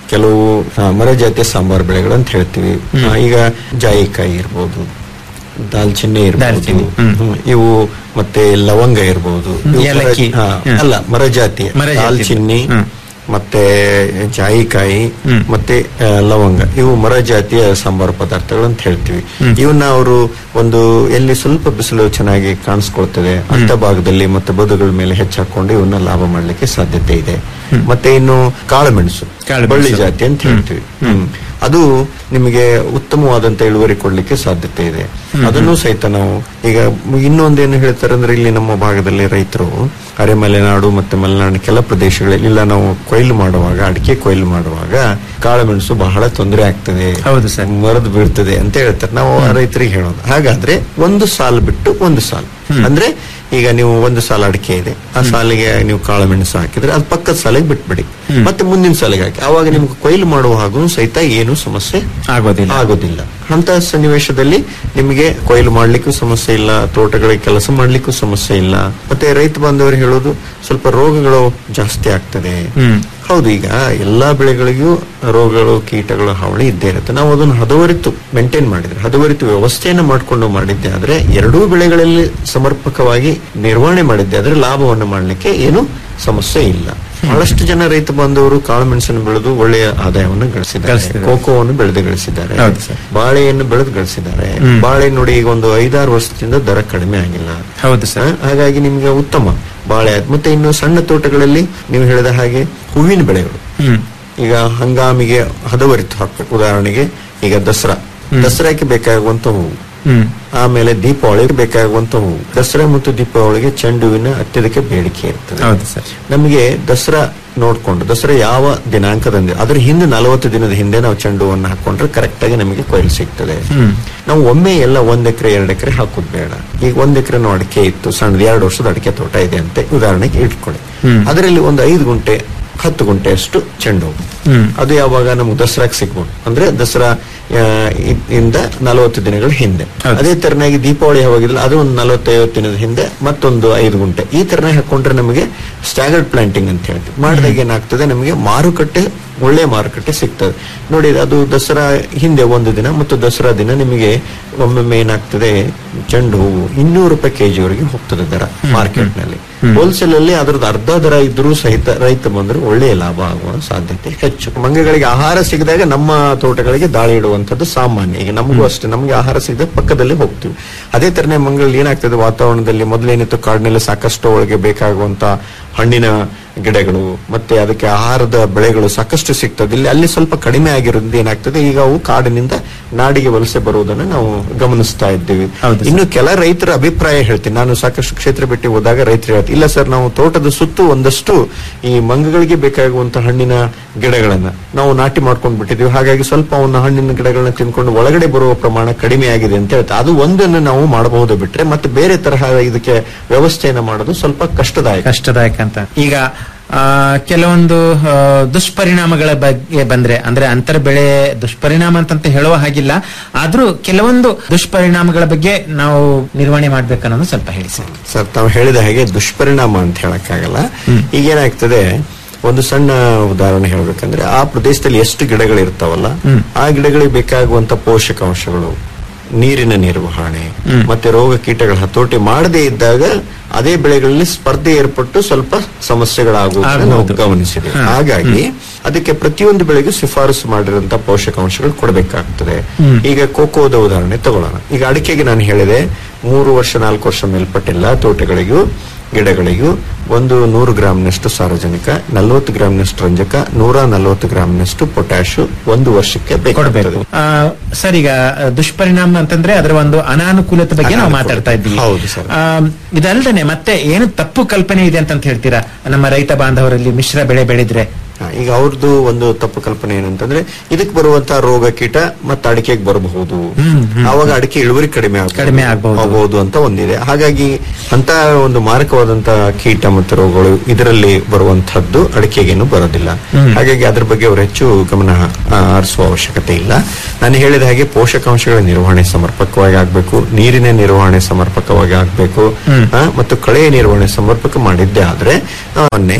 S9: ಕೆಲವು ಆ, ಮರ ಜಾತಿಯ ಸಾಂಬಾರ್ ಬೆಳೆಗಳು ಅಂತ ಹೇಳ್ತೀವಿ ಆ, ಈಗ ಜಾಯಿಕಾಯಿ ಇರ್ಬೋದು ದಾಲ್ಚಿನ್ನಿ ಇರ್ಬೋದು
S8: ದಾಲ್ಚಿನ್ನಿ, ಹ್ಮ್.
S9: ಹ್ಮ್. ಇವು ಮತ್ತೆ ಲವಂಗ ಇರ್ಬೋದು ಇವು ಮರ-
S8: ಏಲಕ್ಕಿ.
S9: ಹಾ,
S8: ಹ್ಮ್.
S9: ಅಲ್ಲ ಮರ ಜಾತಿಯ
S8: ಮರ ಜಾತಿಯ.
S9: ದಾಲ್ಚಿನ್ನಿ
S8: ಹ್ಮ್.
S9: ಮತ್ತೆ ಜಾಯಿಕಾಯಿ
S8: ಹ್ಮ್.
S9: ಮತ್ತೆ ಆ, ಲವಂಗ ಇವು ಮರ ಜಾತಿಯ ಸಾಂಬಾರು ಪದಾರ್ಥಗಳು ಅಂತ ಹೇಳ್ತೀವಿ ಇವನ್ನ ಅವರು ಒಂದು ಎಲ್ಲಿ ಸ್ವಲ್ಪ ಬಿಸಿಲು ಚೆನ್ನಾಗಿ ಕಾಣಿಸ್ಕೊಳ್ತದೆ ಅಂತ ಭಾಗದಲ್ಲಿ ಮತ್ತೆ ಬದುಗಳ ಮೇಲೆ ಹೆಚ್ಚಾಕೊಂಡು ಇವನ್ನ ಲಾಭ ಮಾಡ್ಲಿಕ್ಕೆ ಸಾಧ್ಯತೆ ಇದೆ ಮತ್ತೆ ಇನ್ನು ಕಾಳುಮೆಣಸು
S8: ಕಾಳುಮೆಣಸು.
S9: ಬಳ್ಳಿ ಜಾತಿ ಅಂತ ಹೇಳ್ತೀವಿ ಹ್ಮ್. ಅದು ನಿಮಗೆ ಉತ್ತಮವಾದಂತ ಇಳುವರಿ ಕೊಡ್ಲಿಕ್ಕೆ ಸಾಧ್ಯತೆ ಇದೆ ಅದನ್ನು ಸಹಿತ ನಾವು ಈಗ ಇನ್ನೊಂದೇನು ಹೇಳ್ತಾರೆ ಅಂದ್ರೆ ಇಲ್ಲಿ ನಮ್ಮ ಭಾಗದಲ್ಲಿ ರೈತರು ಅರೆ ಮಲೆನಾಡು ಮತ್ತೆ ಮಲೆನಾಡಿನ ಕೆಲ ಪ್ರದೇಶಗಳಲ್ಲಿ ಇಲ್ಲ ನಾವು ಕೊಯ್ಲು ಮಾಡುವಾಗ ಅಡಿಕೆ ಕೊಯ್ಲು ಮಾಡುವಾಗ ಕಾಳುಮೆಣಸು ಬಹಳ ತೊಂದರೆ ಆಗ್ತದೆ
S8: ಹೌದು ಸರ್.
S9: ಮರದು ಬೀಳ್ತದೆ ಅಂತ ಹೇಳ್ತಾರೆ ನಾವು ಆ ರೈತರಿಗೆ ಹೇಳೋದು ಹಾಗಾದ್ರೆ ಒಂದು ಸಾಲು ಬಿಟ್ಟು ಒಂದು ಸಾಲು ಅಂದ್ರೆ ಈಗ ನೀವು ಒಂದು ಸಾಲ ಅಡಿಕೆ ಇದೆ ಆ ಸಾಲಿಗೆ ನೀವು ಕಾಳುಮೆಣಸು ಹಾಕಿದ್ರೆ ಅದು ಪಕ್ಕದ ಸಾಲಿಗೆ ಬಿಟ್ಬಿಡಿ ಮತ್ತೆ ಮುಂದಿನ ಸಾಲಿಗೆ ಹಾಕಿ ಅವಾಗ ನಿಮ್ಗೆ ಕೊಯ್ಲು ಮಾಡುವ ಹಾಗೂ ಸಹಿತ ಏನು ಸಮಸ್ಯೆ
S8: ಆಗೋದಿಲ್ಲ
S9: ಆಗೋದಿಲ್ಲ ಅಂತ ಸನ್ನಿವೇಶದಲ್ಲಿ ನಿಮಗೆ ಕೊಯ್ಲು ಮಾಡ್ಲಿಕ್ಕೂ ಸಮಸ್ಯೆ ಇಲ್ಲ ತೋಟಗಳಿಗೆ ಕೆಲಸ ಮಾಡ್ಲಿಕ್ಕೂ ಸಮಸ್ಯೆ ಇಲ್ಲ ಮತ್ತೆ ರೈತ ಬಾಂಧವರು ಹೇಳೋದು ಸ್ವಲ್ಪ ರೋಗಗಳು ಜಾಸ್ತಿ ಆಗ್ತದೆ
S8: ಹ್ಮ್.
S9: ಹೌದು ಈಗ ಎಲ್ಲಾ ಬೆಳೆಗಳಿಗೂ ರೋಗಗಳು ಕೀಟಗಳು ಹಾವಳಿ ಇದ್ದೇ ಇರುತ್ತೆ ನಾವು ಅದನ್ನು ಹದವರಿತು ಮೇಂಟೈನ್ ಮಾಡಿದ್ರೆ ಹದವರಿತು ವ್ಯವಸ್ಥೆಯನ್ನ ಮಾಡಿಕೊಂಡು ಮಾಡಿದ್ದೆ ಆದ್ರೆ ಎರಡೂ ಬೆಳೆಗಳಲ್ಲಿ ಸಮರ್ಪಕವಾಗಿ ನಿರ್ವಹಣೆ ಮಾಡಿದ್ದೆ ಆದ್ರೆ ಲಾಭವನ್ನು ಮಾಡಲಿಕ್ಕೆ ಏನು ಸಮಸ್ಯೆ ಇಲ್ಲ ಬಹಳಷ್ಟು ಜನ ರೈತ ಬಾಂಧವರು ಕಾಳುಮೆಣಸನ್ನು ಬೆಳೆದು ಒಳ್ಳೆಯ ಆದಾಯವನ್ನು ಗಳಿಸಿದ್ದಾರೆ
S8: ಗಳಿಸಿದ್ದಾರೆ.
S9: ಕೋಕೋವನ್ನು ಬೆಳೆದು ಗಳಿಸಿದ್ದಾರೆ
S8: ಹೌದು ಸರ್.
S9: ಬಾಳೆಯನ್ನು ಬೆಳೆದು ಗಳಿಸಿದ್ದಾರೆ ಬಾಳೆ ನೋಡಿ ಈಗ ಒಂದು ಐದಾರು ವರ್ಷದಿಂದ ದರ ಕಡಿಮೆ ಆಗಿಲ್ಲ
S8: ಹೌದು ಸರ್
S9: ಹ? ಹಾಗಾಗಿ ನಿಮ್ಗೆ ಉತ್ತಮ ಬಾಳೆ ಆಯ್ತು. ಮತ್ತೆ ಇನ್ನು ಸಣ್ಣ ತೋಟಗಳಲ್ಲಿ ನೀವು ಹೇಳಿದ ಹಾಗೆ ಹೂವಿನ ಬೆಳೆಗಳು
S8: ಹ್ಮ್
S9: ಈಗ ಹಂಗಾಮಿಗೆ ಹದವರಿತು ಹಾಕ್ಬೇಕು ಉದಾಹರಣೆಗೆ ಈಗ ದಸರಾ ದಸರಾಕ್ಕೆ ಬೇಕಾಗುವಂತ ಹೂವು
S8: ಹ್ಮ್
S9: ಆಮೇಲೆ ದೀಪಾವಳಿಗೆ ಬೇಕಾಗುವಂತ ಹೂವು ದಸರಾ ಮತ್ತು ದೀಪಾವಳಿಗೆ ಚೆಂಡುವಿನ ಅತ್ಯಧಿಕ ಬೇಡಿಕೆ ಇರ್ತದೆ
S8: ಹೌದು ಸರ್
S9: ನಮಗೆ ದಸರಾ ನೋಡ್ಕೊಂಡು ದಸರಾ ಯಾವ ದಿನಾಂಕದಂದೆ ಅದ್ರ ಹಿಂದೆ ನಲವತ್ತು ದಿನದ ಹಿಂದೆ ನಾವು ಚೆಂಡು ಹೂವನ್ನು ಹಾಕೊಂಡ್ರೆ ಕರೆಕ್ಟ್ ಆಗಿ ನಮಗೆ ಕೊಯ್ಲು ಸಿಗ್ತದೆ
S8: ಹ್ಮ್.
S9: ನಾವು ಒಮ್ಮೆ ಎಲ್ಲ ಒಂದ್ ಎಕರೆ ಎರಡು ಎಕರೆ ಹಾಕೋದು ಬೇಡ ಈಗ ಒಂದ್ ಎಕರೆ ಅಡಿಕೆ ಇತ್ತು ಸಣ್ಣದು ಎರಡು ವರ್ಷದ ಅಡಿಕೆ ತೋಟ ಇದೆ ಅಂತೆ ಉದಾಹರಣೆಗೆ ಇಟ್ಕೊಳ್ಳಿ
S8: ಹ್ಮ್.
S9: ಅದರಲ್ಲಿ ಒಂದು ಐದು ಗುಂಟೆ ಹತ್ತು ಗುಂಟೆ ಅಷ್ಟು ಚೆಂಡು ಹೂವು
S8: ಹ್ಮ್.
S9: ಅದು ಯಾವಾಗ ನಮ್ಗೆ ದಸರಾಕ್ ಸಿಗ್ಬೋದು ಅಂದ್ರೆ ದಸರಾ ಆ, ಇ- ಇಂದ ನಲವತ್ತು ದಿನಗಳ ಹಿಂದೆ
S8: ಹೌದು.
S9: ಅದೇ ತರನಾಗಿ ದೀಪಾವಳಿ ಯಾವಾಗಿಲ್ಲ ಅದು ಒಂದು ನಲವತ್ತೈವತ್ತು ದಿನದ ಹಿಂದೆ ಮತ್ತೊಂದು ಐದು ಗುಂಟೆ ಈ ತರನೇ ಹಾಕೊಂಡ್ರೆ ನಮಗೆ ಸ್ಟ್ಯಾಗರ್ಡ್ ಪ್ಲಾಂಟಿಂಗ್ ಅಂತ ಹೇಳ್ತೀವಿ ಮಾಡಿದಾಗ ಏನಾಗ್ತದೆ ನಮಗೆ ಮಾರುಕಟ್ಟೆ ಒಳ್ಳೆ ಮಾರುಕಟ್ಟೆ ಸಿಗ್ತದೆ ನೋಡಿ ಅದು ದಸರಾ ಹಿಂದೆ ಒಂದು ದಿನ ಮತ್ತು ದಸರಾ ದಿನ ನಿಮಗೆ ಒಮ್ಮೊಮ್ಮೆ ಏನಾಗ್ತದೆ ಚೆಂಡು ಹೂವು ಇನ್ನೂರು ರೂಪಾಯಿ ಕೆಜಿವರೆಗೆ ಹೋಗ್ತದೆ ದರ ಮಾರ್ಕೆಟ್ ನಲ್ಲಿ ಹೋಲ್ಸೇಲ್ ಅಲ್ಲಿ ಅದ್ರದ್ದು ಅರ್ಧ ದರ ಇದ್ರೂ ಸಹಿತ ರೈತ ಬಂದ್ರೆ ಒಳ್ಳೆಯ ಲಾಭ ಆಗುವ ಸಾಧ್ಯತೆ ಹೆಚ್ಚು ಮಂಗಗಳಿಗೆ ಆಹಾರ ಸಿಗದಾಗ ನಮ್ಮ ತೋಟಗಳಿಗೆ ದಾಳಿ ಇಡುವಂತದ್ದು ಸಾಮಾನ್ಯ ಈಗ ನಮಗೂ ಅಷ್ಟೇ ನಮಗೆ ಆಹಾರ ಸಿಗದ ಪಕ್ಕದಲ್ಲಿ ಹೋಗ್ತೀವಿ ಅದೇ ತರನೇ ಮಂಗಳಲ್ಲಿ ಏನಾಗ್ತದೆ ವಾತಾವರಣದಲ್ಲಿ ಮೊದಲೇನಿತ್ತು ಕಾಡಿನಲ್ಲಿ ಸಾಕಷ್ಟು ಒಳಗೆ ಬೇಕಾಗುವಂತ ಹಣ್ಣಿನ ಗಿಡಗಳು ಮತ್ತೆ ಅದಕ್ಕೆ ಆಹಾರದ ಬೆಳೆಗಳು ಸಾಕಷ್ಟು ಸಿಗ್ತದೆ ಇಲ್ಲಿ ಅಲ್ಲಿ ಸ್ವಲ್ಪ ಕಡಿಮೆ ಆಗಿರೋದ್ರಿಂದ ಏನಾಗ್ತದೆ ಈಗ ಅವು ಕಾಡಿನಿಂದ ನಾಡಿಗೆ ವಲಸೆ ಬರುವುದನ್ನು ನಾವು ಗಮನಿಸ್ತಾ ಇದ್ದೀವಿ
S8: ಹೌದು ಸರ್.
S9: ಇನ್ನು ಕೆಲ ರೈತರ ಅಭಿಪ್ರಾಯ ಹೇಳ್ತೀನಿ ನಾನು ಸಾಕಷ್ಟು ಕ್ಷೇತ್ರ ಭೇಟಿ ಹೋದಾಗ ರೈತರು ಹೇಳ್ತಾರೆ ಇಲ್ಲ ಸರ್ ನಾವು ತೋಟದ ಸುತ್ತು ಒಂದಷ್ಟು ಈ ಮಂಗಗಳಿಗೆ ಬೇಕಾಗುವಂತ ಹಣ್ಣಿನ ಗಿಡಗಳನ್ನ ನಾವು ನಾಟಿ ಮಾಡ್ಕೊಂಡು ಬಿಟ್ಟಿದ್ದೀವಿ ಹಾಗಾಗಿ ಸ್ವಲ್ಪ ಅವನ್ನ ಹಣ್ಣಿನ ಗಿಡಗಳನ್ನ ತಿನ್ಕೊಂಡು ಒಳಗಡೆ ಬರುವ ಪ್ರಮಾಣ ಕಡಿಮೆ ಆಗಿದೆ ಅಂತ ಹೇಳ್ತಾರೆ ಅದು ಒಂದನ್ನು ನಾವು ಮಾಡಬಹುದು ಬಿಟ್ರೆ ಮತ್ತೆ ಬೇರೆ ತರಹ ಇದಕ್ಕೆ ವ್ಯವಸ್ಥೆಯನ್ನ ಮಾಡೋದು ಸ್ವಲ್ಪ ಕಷ್ಟದಾಯಕ
S8: ಕಷ್ಟದಾಯಕ ಅಂತ ಈಗ ಆ, ಕೆಲವೊಂದು ಆ, ದುಷ್ಪರಿಣಾಮಗಳ ಬಗ್ಗೆ ಬಂದ್ರೆ ಅಂದ್ರೆ ಅಂತರ ಬೆಳೆ ದುಷ್ಪರಿಣಾಮ ಅಂತಂತ ಹೇಳುವ ಹಾಗಿಲ್ಲ ಆದ್ರೂ ಕೆಲವೊಂದು ದುಷ್ಪರಿಣಾಮಗಳ ಬಗ್ಗೆ ನಾವು ನಿರ್ವಹಣೆ ಮಾಡ್ಬೇಕನ್ನೋದು ಸ್ವಲ್ಪ ಹೇಳಿ ಸರ್
S9: ಸರ್ ತಾವು ಹೇಳಿದ ಹಾಗೆ ದುಷ್ಪರಿಣಾಮ ಅಂತ ಹೇಳಕ್ಕಾಗಲ್ಲ ಈಗ ಏನಾಗ್ತದೆ ಒಂದು ಸಣ್ಣ ಉದಾಹರಣೆ ಹೇಳ್ಬೇಕಂದ್ರೆ ಆ ಪ್ರದೇಶದಲ್ಲಿ ಎಷ್ಟು ಗಿಡಗಳು ಇರ್ತಾವಲ್ಲ ಆ ಗಿಡಗಳಿಗೆ ಬೇಕಾಗುವಂತ ಪೋಷಕಾಂಶಗಳು ನೀರಿನ ನಿರ್ವಹಣೆ ಮತ್ತೆ ರೋಗ ಕೀಟಗಳ ಹತೋಟಿ ಮಾಡದೇ ಇದ್ದಾಗ ಅದೇ ಬೆಳೆಗಳಲ್ಲಿ ಸ್ಪರ್ಧೆ ಏರ್ಪಟ್ಟು ಸ್ವಲ್ಪ ಸಮಸ್ಯೆಗಳಾಗುವುದನ್ನು ನಾವು
S8: ಆಗ್ಬೋದು.
S9: ಗಮನಿಸಿದೆ ಹಾಗಾಗಿ ಅದಕ್ಕೆ ಪ್ರತಿಯೊಂದು ಬೆಳೆಗೂ ಶಿಫಾರಸು ಮಾಡಿರುವಂತ ಪೋಷಕಾಂಶಗಳು ಕೊಡಬೇಕಾಗ್ತದೆ ಈಗ ಕೋಕೋದ ಉದಾಹರಣೆ ತಗೊಳ್ಳೋಣ ಈಗ ಅಡಿಕೆಗೆ ನಾನು ಹೇಳಿದೆ ಮೂರು ವರ್ಷ ನಾಲ್ಕು ವರ್ಷ ಮೇಲ್ಪಟ್ಟ ಎಲ್ಲಾ ತೋಟಗಳಿಗೂ ಗಿಡಗಳಿಗೂ ಒಂದು ನೂರು ಗ್ರಾಂನಷ್ಟು ಸಾರಜನಕ ನಲವತ್ತು ಗ್ರಾಂನಷ್ಟು ರಂಜಕ ನೂರ ನಲವತ್ತು ಗ್ರಾಂನಷ್ಟು ಪೊಟ್ಯಾಶ್ ಒಂದು ವರ್ಷಕ್ಕೆ
S8: ಕೊಡಬೇಕು
S9: ಬೇಕಾಗ್ತದೆ
S8: ಸರ್ ಈಗ ಆ, ದುಷ್ಪರಿಣಾಮ ಅಂತಂದ್ರೆ ಅದರ ಒಂದು ಅನಾನುಕೂಲತೆ ಬಗ್ಗೆ ನಾವು
S9: ಅನಾನುಕೂಲತೆ.
S8: ಮಾತಾಡ್ತಾ ಇದ್ದೀವಿ
S9: ಹೌದು ಸರ್.
S8: ಆ, ಇದಲ್ದೇನೆ ಮತ್ತೆ ಏನು ತಪ್ಪು ಕಲ್ಪನೆ ಇದೆ ಅಂತ ಹೇಳ್ತೀರಾ ನಮ್ಮ ರೈತ ಬಾಂಧವರಲ್ಲಿ ಮಿಶ್ರ ಬೆಳೆ ಬೆಳೆದ್ರೆ
S9: ಹಾ, ಈಗ ಅವ್ರದ್ದು ಒಂದು ತಪ್ಪು ಕಲ್ಪನೆ ಏನಂತಂದ್ರೆ ಇದಕ್ಕೆ ಬರುವಂತ ರೋಗ ಕೀಟ ಮತ್ತೆ ಅಡಿಕೆಗೆ ಬರಬಹುದು ಆವಾಗ ಅಡಿಕೆ ಇಳುವರಿ ಕಡಿಮೆ ಆಗ್ಬೋದು.
S8: ಕಡಿಮೆ ಆಗ್ಬಹುದು.
S9: ಆಗ್ಬಹುದು ಅಂತ ಒಂದಿದೆ ಹಾಗಾಗಿ ಅಂತ ಒಂದು ಮಾರಕವಾದಂತ ಕೀಟ ಮತ್ತು ರೋಗಗಳು ಇದರಲ್ಲಿ ಬರುವಂತಹದ್ದು ಅಡಿಕೆಗೇನು ಬರೋದಿಲ್ಲ ಹಾಗಾಗಿ ಅದ್ರ ಬಗ್ಗೆ ಅವರು ಹೆಚ್ಚು ಗಮನ ಆ, ಹರಿಸುವ ಅವಶ್ಯಕತೆ ಇಲ್ಲ ನಾನು ಹೇಳಿದ ಹಾಗೆ ಪೋಷಕಾಂಶಗಳ ನಿರ್ವಹಣೆ ಸಮರ್ಪಕವಾಗಿ ಆಗ್ಬೇಕು ನೀರಿನ ನಿರ್ವಹಣೆ ಸಮರ್ಪಕವಾಗಿ ಆಗ್ಬೇಕು ಆ, ಮತ್ತು ಕಳೆಯ ನಿರ್ವಹಣೆ ಸಮರ್ಪಕ ಮಾಡಿದ್ದೆ ಆದ್ರೆ ಆ, ಮೊನ್ನೆ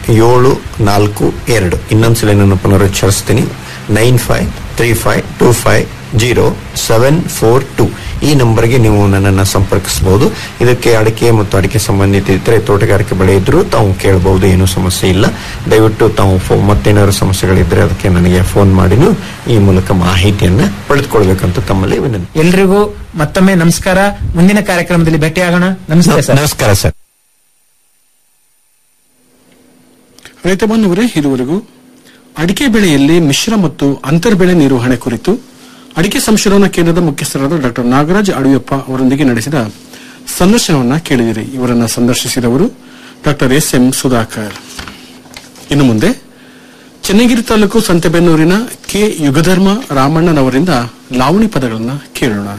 S9: ಏಳು ನಾಲ್ಕು ಎರಡು ಇನ್ನೊಂದ್ಸಲ ನಾನು ಪುನರುಚ್ಚರಿಸ್ತೀನಿ nine five three five two five zero seven four two ಈ ನಂಬರ್ಗೆ ನೀವು ನನ್ನನ್ನು ಸಂಪರ್ಕಿಸಬಹುದು ಇದಕ್ಕೆ ಅಡಿಕೆ ಮತ್ತು ಅಡಿಕೆ ಸಂಬಂಧಿತ ಇದ್ರೆ ತೋಟಗಾರಿಕೆ ಬೆಳೆ ಇದ್ರೂ ತಾವು ಕೇಳಬಹುದು ಏನೂ ಸಮಸ್ಯೆ ಇಲ್ಲ ದಯವಿಟ್ಟು ತಾವು ಫೋ- ಮತ್ತೇನಾದ್ರು ಸಮಸ್ಯೆಗಳಿದ್ರೆ ಅದಕ್ಕೆ ನನಗೆ ಫೋನ್ ಮಾಡಿನೂ ಈ ಮೂಲಕ ಮಾಹಿತಿಯನ್ನ ಪಡೆದುಕೊಳ್ಬೇಕಂತ ತಮ್ಮಲ್ಲಿ ವಿನಂತಿ
S8: ಎಲ್ರಿಗೂ ಮತ್ತೊಮ್ಮೆ ನಮಸ್ಕಾರ ಮುಂದಿನ ಕಾರ್ಯಕ್ರಮದಲ್ಲಿ ಭೇಟಿಯಾಗೋಣ ನಮಸ್ತೆ ಸರ್
S9: ನಮಸ್ಕಾರ ಸರ್
S1: ರೈತ ಬಾಂಧವರೇ ಇದುವರೆಗೂ ಅಡಿಕೆ ಬೆಳೆಯಲ್ಲಿ ಮಿಶ್ರ ಮತ್ತು ಅಂತರ್ಬೆಳೆ ನಿರ್ವಹಣೆ ಕುರಿತು ಅಡಿಕೆ ಸಂಶೋಧನಾ ಕೇಂದ್ರದ ಮುಖ್ಯಸ್ಥರಾದ ಡಾಕ್ಟರ್ ನಾಗರಾಜ್ ಅಡಿಯಪ್ಪ ಅವರೊಂದಿಗೆ ನಡೆಸಿದ ಸಂದರ್ಶನವನ್ನ ಕೇಳಿದಿರಿ ಇವರನ್ನ ಸಂದರ್ಶಿಸಿದವರು ಡಾಕ್ಟರ್ ಎಸ್ ಎಂ ಸುಧಾಕರ್ ಇನ್ನು ಮುಂದೆ ಚೆನ್ನಗಿರಿ ತಾಲೂಕು ಸಂತೆಬೆನ್ನೂರಿನ ಕೆ ಯುಗಧರ್ಮ ರಾಮಣ್ಣನವರಿಂದ ಲಾವಣಿ ಪದಗಳನ್ನ ಕೇಳೋಣ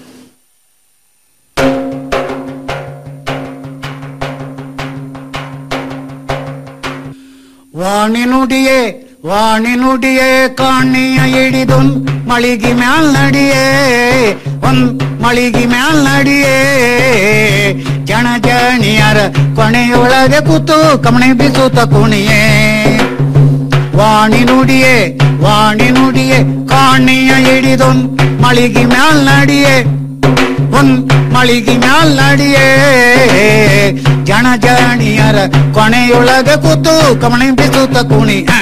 S10: ವಾಣಿ ನುಡಿಯೇ ವಾಣಿ ನುಡಿಯೇ ಕಾಣಿಯ ಹಿಡಿದೊಂದ್ ಮಳಿಗಿ ಮ್ಯಾಲ್ ನಡಿಯೇ ಒಂದ್ ಮಳಿಗಿ ಮ್ಯಾಲ್ ನಡಿಯೇ ಜನ ಜಣಿಯರ ಕೊನೆಯೊಳಗೆ ಕೂತು ಕಮಣೆ ಬೀಸುತ್ತ ಕುಣಿಯೇ ವಾಣಿ ನುಡಿಯೇ ವಾಣಿ ನುಡಿಯೇ ಕಾಣಿಯ ಹಿಡಿದೊಂದ್ ಮಳಿಗಿ ಮ್ಯಾಲ್ ನಡಿಯೇ ಒಂದ್ ಮಳಿಗಿ ಮ್ಯಾಲ್ ನಡಿಯೇ ಜನ ಜಣಿಯರ ಕೊನೆಯೊಳಗೆ ಕೂತು ಕಮಣೆ ಬೀಸುತ್ತ ಕುಣಿ ಹ.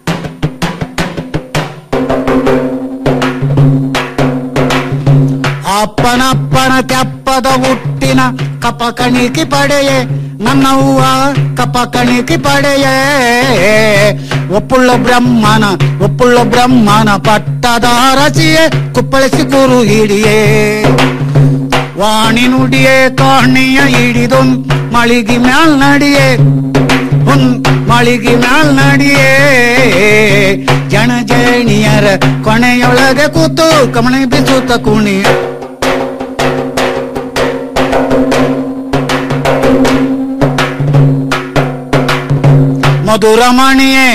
S10: ಅಪ್ಪನಪ್ಪನ ತೆಪ್ಪದ ಹುಟ್ಟಿನ ಕಪ ಕಣಿಕಿ ಪಡೆಯೇ ನನ್ನವ್ವ ಕಪ ಕಣಿಕಿ ಪಡೆಯೇ ಒಪ್ಪುಳ್ಳ ಬ್ರಹ್ಮನ ಒಪ್ಪುಳ್ಳ ಬ್ರಹ್ಮನ ಪಟ್ಟದ ರಸಿಯೇ ಕುಪ್ಪಳಿಸಿ ಕೂರು ಹಿಡಿಯೇ ವಾಣಿ ನುಡಿಯೇ ಕಾಣಿಯ ಹಿಡಿದೊಂದ್ ಮಳಿಗಿ ಮ್ಯಾಲ್ ನಡಿಯೇ ಒಂದ್ ಮಳಿಗಿ ಮ್ಯಾಲ್ ನಡಿಯೇ ಜನ ಜಣಿಯರ ಕೊನೆಯೊಳಗೆ ಕೂತು ಕಮಣಿ ಬೀಸುತ್ತ ಕುಣಿ ಮಧುರಮಣಿಯೇ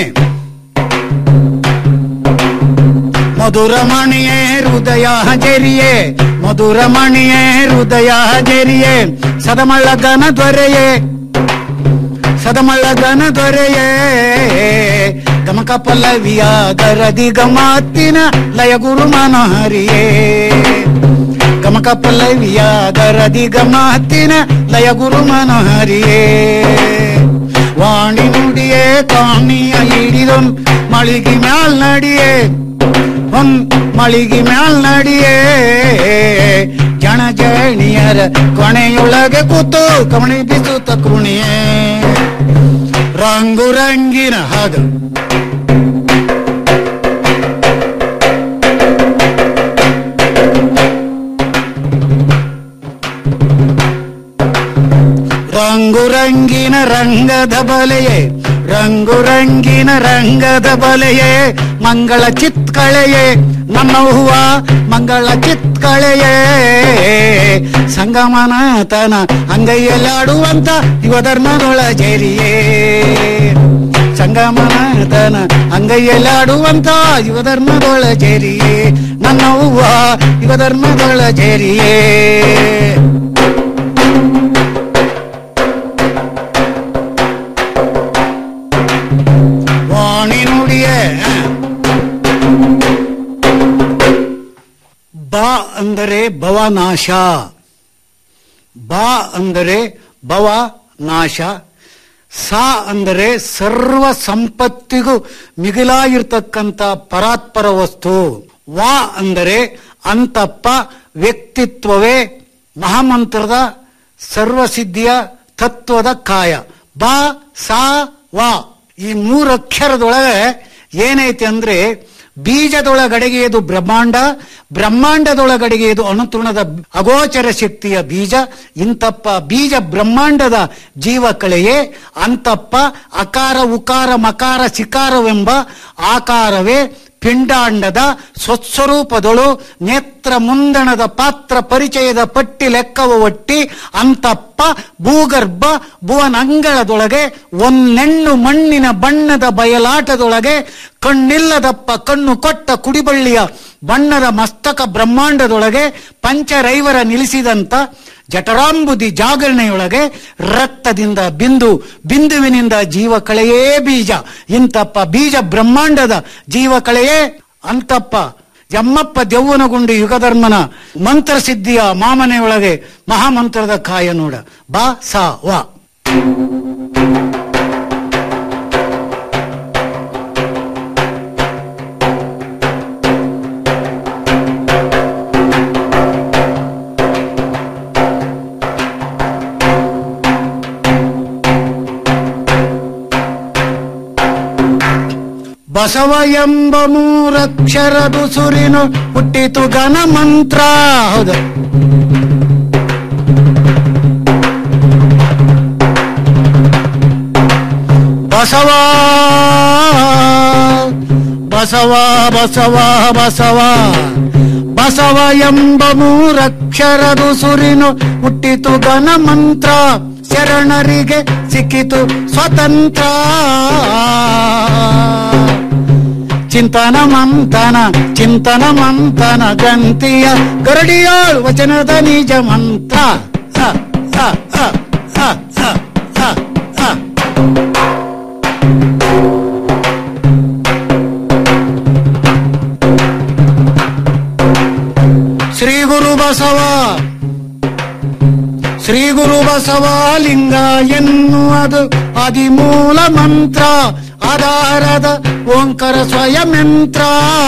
S10: ಮಧುರಮಣಿಯೇ ಹೃದಯ ಜರಿಯೇ ಮಧುರಮಣಿಯೇ ಹೃದಯ ಜರಿಯೇ ಸದಮಳ್ಳಗನ ದೊರೆಯೇ ಸದಮಳ್ಳಗನ ದೊರೆಯೇ ಗಮಕ ಪಲ್ಲವಿಯ ಗರದಿ ಗಮಾತಿನ ಲಯ ಗುರು ಮನೋಹರಿಯೇ ಗಮಕ ಪಲ್ಲವಿಯ ಗರದಿ ಗಮಾತಿನ ಲಯ ಗುರು ಮನೋಹರಿಯೇ ವಾಣಿ ನುಡಿಯೇ ಕಾಣಿಯ ಹಿಡಿದೊಂದ್ ಮಳಿಗಿ ಮ್ಯಾಲ್ ನಡಿಯೇ ಒಂದ್ ಮಳಿಗಿ ಮ್ಯಾಲ್ ನಡಿಯೇ ಜನ ಜಣಿಯರ ಕೊನೆಯೊಳಗೆ ಕೂತು ಕಮಣಿ ಬೀಸುತ್ತ ಕುಣಿಯೇ ರಂಗು ರಂಗಿನ ಹಾಗ ರಂಗು ರಂಗಿನ ರಂಗದ ಬಲೆಯೇ ರಂಗು ರಂಗಿನ ರಂಗದ ಬಲೆಯೇ ಮಂಗಳ ಚಿತ್ಕಳೆಯೇ ನಮ್ಮ ಹೂವ ಮಂಗಳ ಚಿತ್ಕಳೆಯೇ ಸಂಗಮನಾಥನ ಅಂಗೈಯಲ್ಲಾಡುವಂತ ಯುವ ಧರ್ಮದೊಳ ಜೇರಿಯೇ ಸಂಗಮನಾಥನ ಅಂಗೈಯಲ್ಲಾಡುವಂತ ಯುವ ಧರ್ಮದೊಳ ಜೇರಿಯೇ ನನ್ನ ಹೂವ ಯುವ ಧರ್ಮದೊಳ ಜೇರಿಯೇ ವಾಣಿ ನುಡಿಯೇ ಬಾ ಅಂದರೆ ಭವನಾಶ ಬಾ ಅಂದರೆ ಭವ ನಾಶ ಸಾ ಅಂದರೆ ಸರ್ವ ಸಂಪತ್ತಿಗೂ ಮಿಗಿಲಾಗಿರ್ತಕ್ಕಂಥ ಪರಾತ್ಪರ ವಸ್ತು ವಾ ಅಂದರೆ ಅಂತಪ್ಪ ವ್ಯಕ್ತಿತ್ವವೇ ಮಹಾಮಂತ್ರದ ಸರ್ವಸಿದ್ಧಿಯ ತತ್ವದ ಕಾಯ ಬಾ ಸಾ ವಾ ಈ ಮೂರಕ್ಷರದೊಳಗೆ ಏನೈತೆ ಅಂದ್ರೆ ಬೀಜದೊಳಗಡೆಗೆ ಇದು ಬ್ರಹ್ಮಾಂಡ ಬ್ರಹ್ಮಾಂಡದೊಳಗಡೆಗೆ ಇದು ಅಣುತೃಣದ ಅಗೋಚರ ಶಕ್ತಿಯ ಬೀಜ ಇಂತಪ್ಪ ಬೀಜ ಬ್ರಹ್ಮಾಂಡದ ಜೀವಕಳೆಯೇ ಅಂತಪ್ಪ ಅಕಾರ ಉಕಾರ ಮಕಾರ ಸಿಕಾರವೆಂಬ ಆಕಾರವೇ ಪಿಂಡಾಂಡದ ಸ್ವಸ್ವರೂಪದಳು ನೇತ್ರ ಮುಂದಣದ ಪಾತ್ರ ಪರಿಚಯದ ಪಟ್ಟಿ ಲೆಕ್ಕವ ಒಟ್ಟಿ ಅಂತಪ್ಪ ಭೂಗರ್ಭ ಭುವನಂಗಳದೊಳಗೆ ಒಂದೆಣ್ಣು ಮಣ್ಣಿನ ಬಣ್ಣದ ಬಯಲಾಟದೊಳಗೆ ಕಣ್ಣಿಲ್ಲದಪ್ಪ ಕಣ್ಣು ಕೊಟ್ಟ ಕುಡಿಬಳ್ಳಿಯ ಬಣ್ಣದ ಮಸ್ತಕ ಬ್ರಹ್ಮಾಂಡದೊಳಗೆ ಪಂಚರೈವರ ನಿಲ್ಲಿಸಿದಂತ ಜಠರಾಂಬುದಿ ಜಾಗರಣೆಯೊಳಗೆ ರಕ್ತದಿಂದ ಬಿಂದು ಬಿಂದುವಿನಿಂದ ಜೀವ ಕಳೆಯೇ ಬೀಜ ಇಂತಪ್ಪ ಬೀಜ ಬ್ರಹ್ಮಾಂಡದ ಜೀವ ಕಳೆಯೇ ಅಂತಪ್ಪ ಯಮ್ಮಪ್ಪ ದೆವ್ವನಗುಂಡಿ ಯುಗಧರ್ಮನ ಮಂತ್ರ ಸಿದ್ಧಿಯ ಮಾಮನೆಯೊಳಗೆ ಮಹಾಮಂತ್ರದ ಕಾಯ ನೋಡ ಬಾ ಸಾ ವಾ ಬಸವ ಎಂಬ ಮೂರಕ್ಷರದು ಸುರಿನು ಹುಟ್ಟಿತು ಘನ ಮಂತ್ರ ಹೌದು ಬಸವ ಬಸವ ಬಸವ ಬಸವ ಬಸವ ಎಂಬ ಮೂರಕ್ಷರದು ಸುರಿನು ಹುಟ್ಟಿತು ಘನ ಮಂತ್ರ ಶರಣರಿಗೆ ಸಿಕ್ಕಿತು ಸ್ವತಂತ್ರ ಚಿಂತನ ಮಂಥನ ಚಿಂತನ ಮಂಥನ ಗ್ರಂಥಿಯ ಗರಡಿಯಾಳ್ ವಚನದ ನಿಜ ಮಂತ್ರ ಹ, ಹ, ಹ, ಹ, ಹ, ಹ, ಹ. ಶ್ರೀ ಗುರು ಬಸವ ಶ್ರೀ ಗುರು ಬಸವ ಲಿಂಗ ಎನ್ನುವುದು ಅದಿಮೂಲ ಮಂತ್ರ ಆಧಾರದ ಓಂಕಾರ ಸ್ವಯಂತ್ರ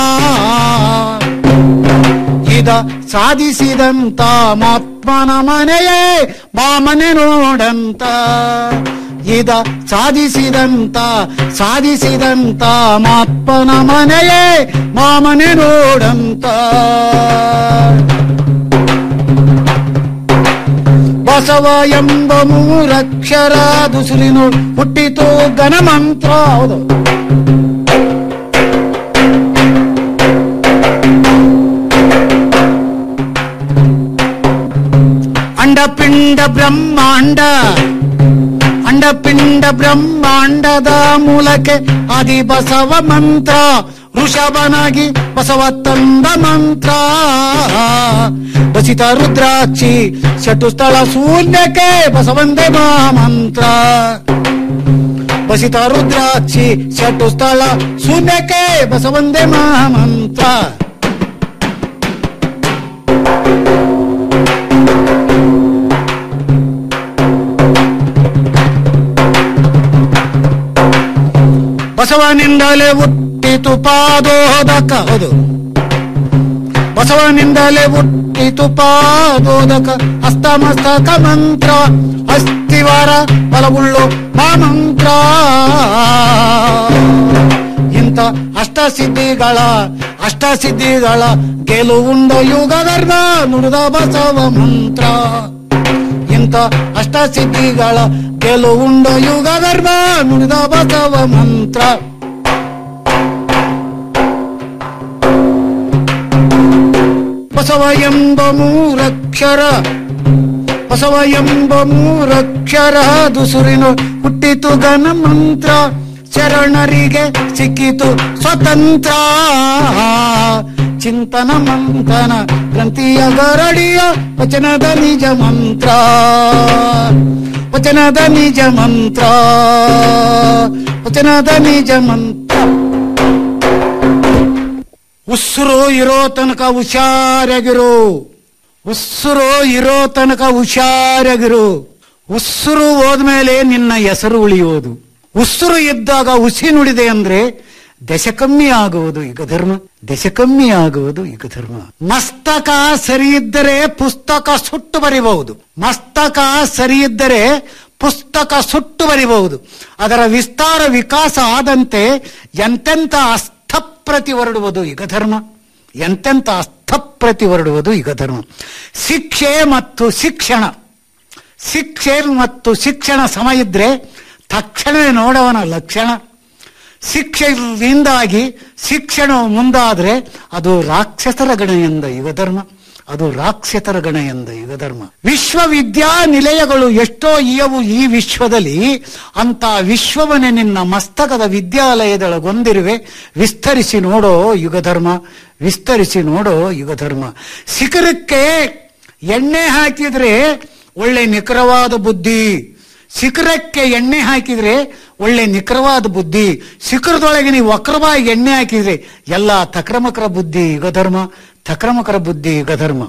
S10: ಇದ ಸಾಧಿಸಿದಂತ ಮಾತ್ಮನ ಮನೆಯೇ ಮಾಮನೆ ನೋಡಂತ ಇದ ಸಾಧಿಸಿದಂತ ಸಾಧಿಸಿದಂತ ಮಾತ್ಮನ ಮನೆಯೇ ಮಾಮನೆ ನೋಡಂತ ಬಸವ ಎಂಬ ಮೂರಕ್ಷರ ದುಸುರಿನು ಹುಟ್ಟಿತು ಘನಮಂತ್ರ ಹೌದು ಅಂಡಪಿಂಡ ಬ್ರಹ್ಮಾಂಡ ಅಂಡಪಿಂಡ ಬ್ರಹ್ಮಾಂಡದ ಮೂಲಕ್ಕೆ ಆದಿ ಬಸವ ಮಂತ್ರ ಋಷಭನಾಗಿ ಬಸವ ತಂದ ಮಂತ್ರ ಬಸಿತ ರುದ್ರಾಕ್ಷಿ ಚತುಸ್ಥಳ ಶೂನ್ಯಕ್ಕೆ ಬಸವಂದೇ ಮಂತ್ರ ಬಸಿತ ರುದ್ರಾಕ್ಷಿ ಚತುಸ್ಥಳ ಶೂನ್ಯಕ್ಕೆ ಬಸವಂದೇ ಮಂತ್ರ ಬಸವನಿಂದಲೇ ಹುಟ್ಟಿತು ಪಾದೋದಕ ಹೌದು ಬಸವನಿಂದಲೇ ಹುಟ್ಟಿತು ಪಾದೋದಕ ಹಸ್ತಮಸ್ತಕ ಮಂತ್ರ ಅಸ್ಥಿವಾರ ಬಲವುಳ್ಳು ಮಾಮಂತ್ರ ಇಂಥ ಅಷ್ಟಸಿದ್ಧಿಗಳ ಅಷ್ಟಸಿದ್ಧಿಗಳ ಗೆಲುವುಂಡ ಯುಗ ಧರ್ಮ ನುಡಿದ ಬಸವ ಮಂತ್ರ ಇಂಥ ಅಷ್ಟಸಿದ್ಧಿಗಳ ಗೆಲುವುಂಡ ಯುಗ ಧರ್ಮ ನುಡಿದ ಬಸವ ಮಂತ್ರ ಬಸವ ಎಂಬ ಮೂರಕ್ಷರ ಬಸವ ಎಂಬ ಮೂರಕ್ಷರ ದುಸುರಿನು ಹುಟ್ಟಿತು ಘನ ಮಂತ್ರ ಶರಣರಿಗೆ ಸಿಕ್ಕಿತು ಸ್ವತಂತ್ರ ಚಿಂತನ ಮಂಥನ ಗ್ರಂಥಿಯ ಗರಡಿಯ ವಚನದ ನಿಜ ಮಂತ್ರ ವಚನದ ನಿಜ ಮಂತ್ರ ವಚನದ ನಿಜ ಮಂತ್ರ ಉಸಿರು ಇರೋ ತನಕ ಹುಷಾರಾಗಿರು ಉಸಿರು ಇರೋ ತನಕ ಹುಷಾರಾಗಿರು ಉಸಿರು ಹೋದ್ಮೇಲೆ ನಿನ್ನ ಹೆಸರು ಉಳಿಯುವುದು ಉಸಿರು ಇದ್ದಾಗ ಹುಸಿ ನುಡಿದೆ ಅಂದ್ರೆ ದಶ ಕಮ್ಮಿ ಆಗುವುದು ಈಗ ಧರ್ಮ ದಶ ಕಮ್ಮಿ ಆಗುವುದು ಈಗ ಧರ್ಮ ಮಸ್ತಕ ಸರಿ ಇದ್ದರೆ ಪುಸ್ತಕ ಸುಟ್ಟು ಬರಿಬಹುದು ಮಸ್ತಕ ಸರಿ ಇದ್ದರೆ ಪುಸ್ತಕ ಸುಟ್ಟು ಬರಿಬಹುದು ಅದರ ವಿಸ್ತಾರ ವಿಕಾಸ ಆದಂತೆ ಎಂತೆಂತ ಅಸ್ಥಪ್ರತಿ ಹೊರಡುವುದು ಈಗ ಧರ್ಮ ಎಂತೆಂತ ಅಸ್ಥಪ್ರತಿ ಹೊರಡುವುದು ಈಗ ಧರ್ಮ ಶಿಕ್ಷೆ ಮತ್ತು ಶಿಕ್ಷಣ ಶಿಕ್ಷೆ ಮತ್ತು ಶಿಕ್ಷಣ ಸಮ ಇದ್ರೆ ತಕ್ಷಣವೇ ನೋಡವನ ಲಕ್ಷಣ ಶಿಕ್ಷೆಯಿಂದಾಗಿ ಶಿಕ್ಷಣವು ಮುಂದಾದ್ರೆ ಅದು ರಾಕ್ಷಸರ ಗಣ ಎಂದ ಯುಗ ಧರ್ಮ ಅದು ರಾಕ್ಷಸರ ಗಣ ಎಂದ ಯುಗ ಧರ್ಮ ವಿಶ್ವವಿದ್ಯಾನಿಲಯಗಳು ಎಷ್ಟೋ ಇಯವು ಈ ವಿಶ್ವದಲ್ಲಿ ಅಂತ ವಿಶ್ವವನ್ನೇ ನಿನ್ನ ಮಸ್ತಕದ ವಿದ್ಯಾಲಯದೊಳಗೊಂದಿರುವೆ ವಿಸ್ತರಿಸಿ ನೋಡೋ ಯುಗ ಧರ್ಮ ವಿಸ್ತರಿಸಿ ನೋಡೋ ಯುಗ ಧರ್ಮ ಶಿಖರಕ್ಕೆ ಎಣ್ಣೆ ಹಾಕಿದ್ರೆ ಒಳ್ಳೆ ನಿಖರವಾದ ಬುದ್ಧಿ ಶಿಖರಕ್ಕೆ ಎಣ್ಣೆ ಹಾಕಿದ್ರೆ ಒಳ್ಳೆ ನಿಖರವಾದ ಬುದ್ಧಿ ಶಿಖರದೊಳಗೆ ನೀವು ವಕ್ರವಾಗಿ ಎಣ್ಣೆ ಹಾಕಿದ್ರೆ ಎಲ್ಲ ತಕ್ರಮಕರ ಬುದ್ಧಿ ಯುಗಧರ್ಮ ತಕ್ರಮಕರ ಬುದ್ಧಿ ಯುಗಧರ್ಮ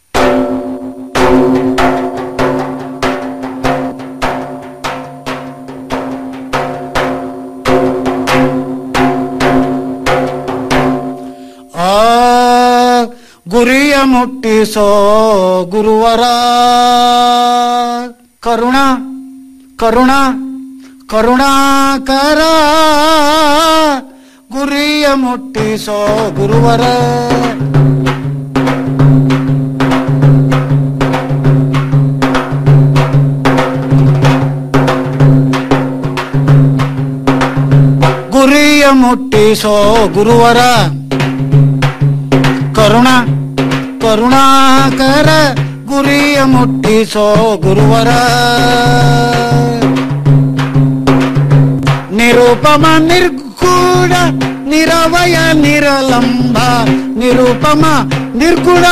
S10: ಆ ಗುರಿಯ ಮುಟ್ಟಿಸೋ ಗುರುವರ ಕರುಣ ಕರುಣ ಕರುಣಾಕರ ಗುರಿಯ ಮುಟ್ಟಿಸೋ ಗುರುವರ ಗುರಿಯ ಮುಟ್ಟಿಸೋ ಗುರುವರ ಕರುಣ ಕರುಣಾಕರ ಗುರಿಯ ಮುಟ್ಟಿಸೋ ಗುರುವರ ನಿರುಪಮ ನಿರ್ಗುಣ ನಿರವಯ ನಿರಲಂಬ ನಿರುಪಮ ನಿರ್ಗುಣ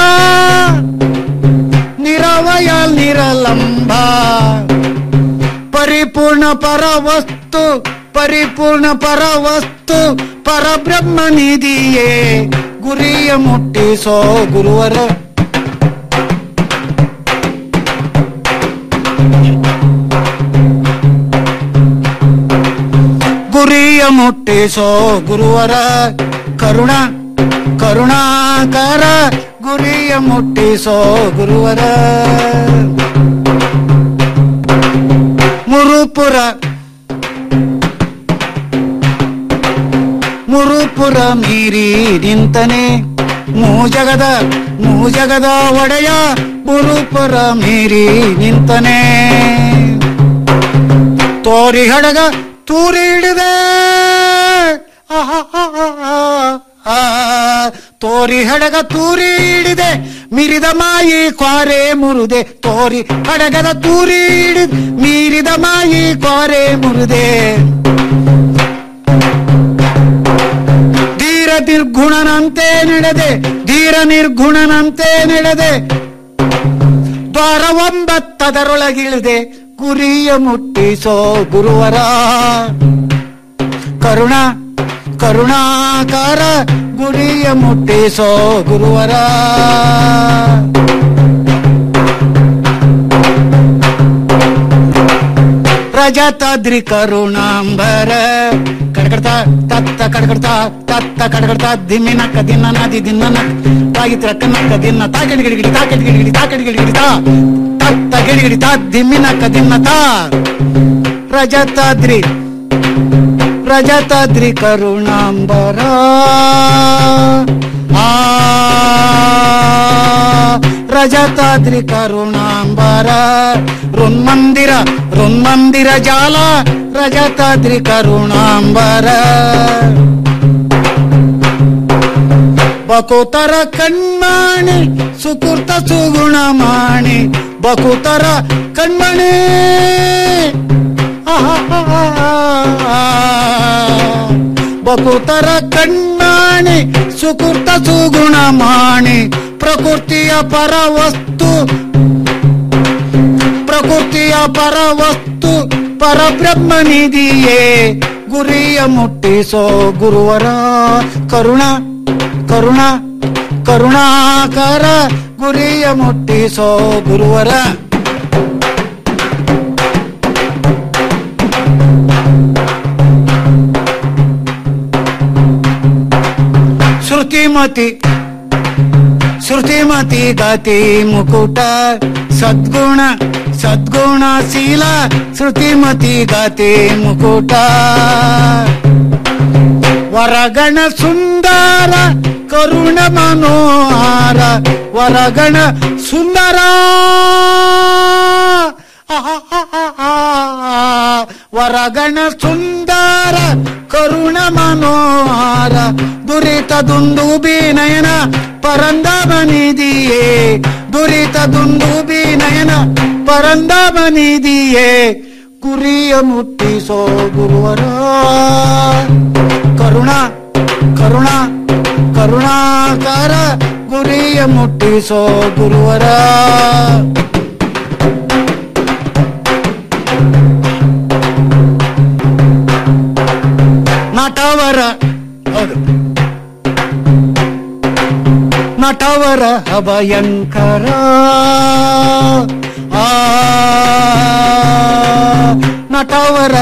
S10: ನಿರವಯ ನಿರಲಂಬ ಪರಿಪೂರ್ಣ ಪರವಸ್ತು ಪರಿಪೂರ್ಣ ಪರವಸ್ತು ಪರಬ್ರಹ್ಮ ನಿಧಿಯೇ ಗುರಿಯ ಮುಟ್ಟಿಸೋ ಗುರುವರ ಗುರಿಯ ಮುಟ್ಟಿಸೋ ಗುರುವರ ಕರುಣ ಕರುಣಾಕರ ಗುರಿಯ ಮುಟ್ಟಿಸೋ ಗುರುವರ ಮುರುಪುರ ಮುರುಪುರ ಮೀರಿ ನಿಂತನೆ ಮೂಜಗದ ಮೂಜಗದ ಒಡೆಯ ಮುರುಪುರ ಮೀರಿ ನಿಂತನೆ ತೋರಿ ಹಡಗ ತೂರಿ ಹಿಡಿದೆ ಆಹಾಹಾಹಾ. ತೋರಿ ಹಡಗ ತೂರಿ ಹಿಡಿದೆ ಮೀರಿದ ಮಾಯಿ ಕ್ವಾರೆ ಮುರುದೆ ತೋರಿ ಹಡಗದ ತೂರಿ ಹಿಡಿದ ಮೀರಿದ ಮಾಯಿ ಕ್ವಾರೆ ಮುರುದೆ ಧೀರ ನಿರ್ಗುಣನಂತೆ ನಡೆದೆ ಧೀರ ನಿರ್ಗುಣನಂತೆ ನಡೆದೆ ದ್ವಾರ ಒಂಬತ್ತದರೊಳಗಿಳಿದೆ ಗುರಿಯ ಮುಟ್ಟಿಸೋ ಗುರುವರ ಕರುಣ ಕರುಣಾಕಾರ ಗುರಿಯ ಮುಟ್ಟಿಸೋ ಗುರುವರ ರಜತಾದ್ರಿ ಕರುಣಾಂಬರ ಕಡಕಡ್ತ ತತ್ತ ಕಡಕಡ್ತ ತತ್ತ ಕಡಕಡ್ತ ದಿಮ್ಮಿನ ಕದಿನ್ನ ನದಿ ದಿನ್ನ ತಾಗಿತ್ರ ಕನ್ನಕ್ಕ ದಿನ್ನ ತಾಕಡಿ ಗಿಡಿಗಿಡಿ ತಾಕಡಿ ಗಿಡಿಗಿಡಿ ತಾಕಡಿ ಗಿಡಿಗಿಡಿ ತಾ ತತ್ತ ಗಿಡಿಗಿಡಿ ತಾ ದಿಮ್ಮಿನ ಕದಿನ್ನ ತಾ ರಜತಾದ್ರಿ ರಜತಾದ್ರಿ ಕರುಣಾಂಬರ ಆ ರಜತಾದ್ರಿ ಕರುಣಾಂಬರ ರುನ್ಮಂದಿರ ರುನ್ಮಂದಿರ ಜಾಲ ರಜತಾದ್ರಿ ಕರುಣಾಂಬರ ಬಕುತರ ಕಣ್ಮಾಣಿ ಸುಕೃತ ಸುಗುಣ ಮಾಣಿ ಬಕುತರ ಕಣ್ಮಣಿ ಬಕುತರ ಕಣ್ಣಾಣಿ ಸುಕೃತ ಸುಗುಣ ಮಾಣಿ ಪ್ರಕೃತಿಯ ಪರ ವಸ್ತು ಪ್ರಕೃತಿಯ ಪರ ವಸ್ತು ಪರಬ್ರಹ್ಮ ನಿಧಿಯೇ ಗುರಿಯ ಮುಟ್ಟಿಸೋ ಗುರುವರ ಕರುಣ ಕರುಣ ಕರುಣಾಕರ ಗುರಿಯ ಮುಟ್ಟಿಸೋ ಗುರುವರ ಶ್ರುತಿಮತಿ ಶ್ರುತಿಮತಿ ಗತಿ ಮುಕುಟ ಸದ್ಗುಣ ಸದ್ಗುಣಶೀಲ ಶ್ರುತಿಮತಿ ಗತಿ ಮುಕುಟ ವರಗಣ ಸುಂದರ ಕರುಣ ಮನೋಹಾರ ವರಗಣ ಸುಂದರ ವರಗಣ ಸುಂದರ ಕರುಣ ಮನೋಹಾರ ದುರಿತ ದುಂದುಬಿ ನಯನ ಪರಂದಮ ನಿಧಿಯೇ ದುರಿತ ದುಂದುಬಿ ನಯನ ಪರಂದಮ ನಿಧಿಯೇ ಗುರಿಯ ಮುಟ್ಟಿಸೋ ಗುರುವರ ಕರುಣ ಕರುಣ ಕರುಣಾಕರ ಗುರಿಯ ಮುಟ್ಟಿಸೋ ಗುರುವರ ನಟವರ ಹೌದು ನಟವರ ಅಭಯಂಕರ ಆ ನಟವರ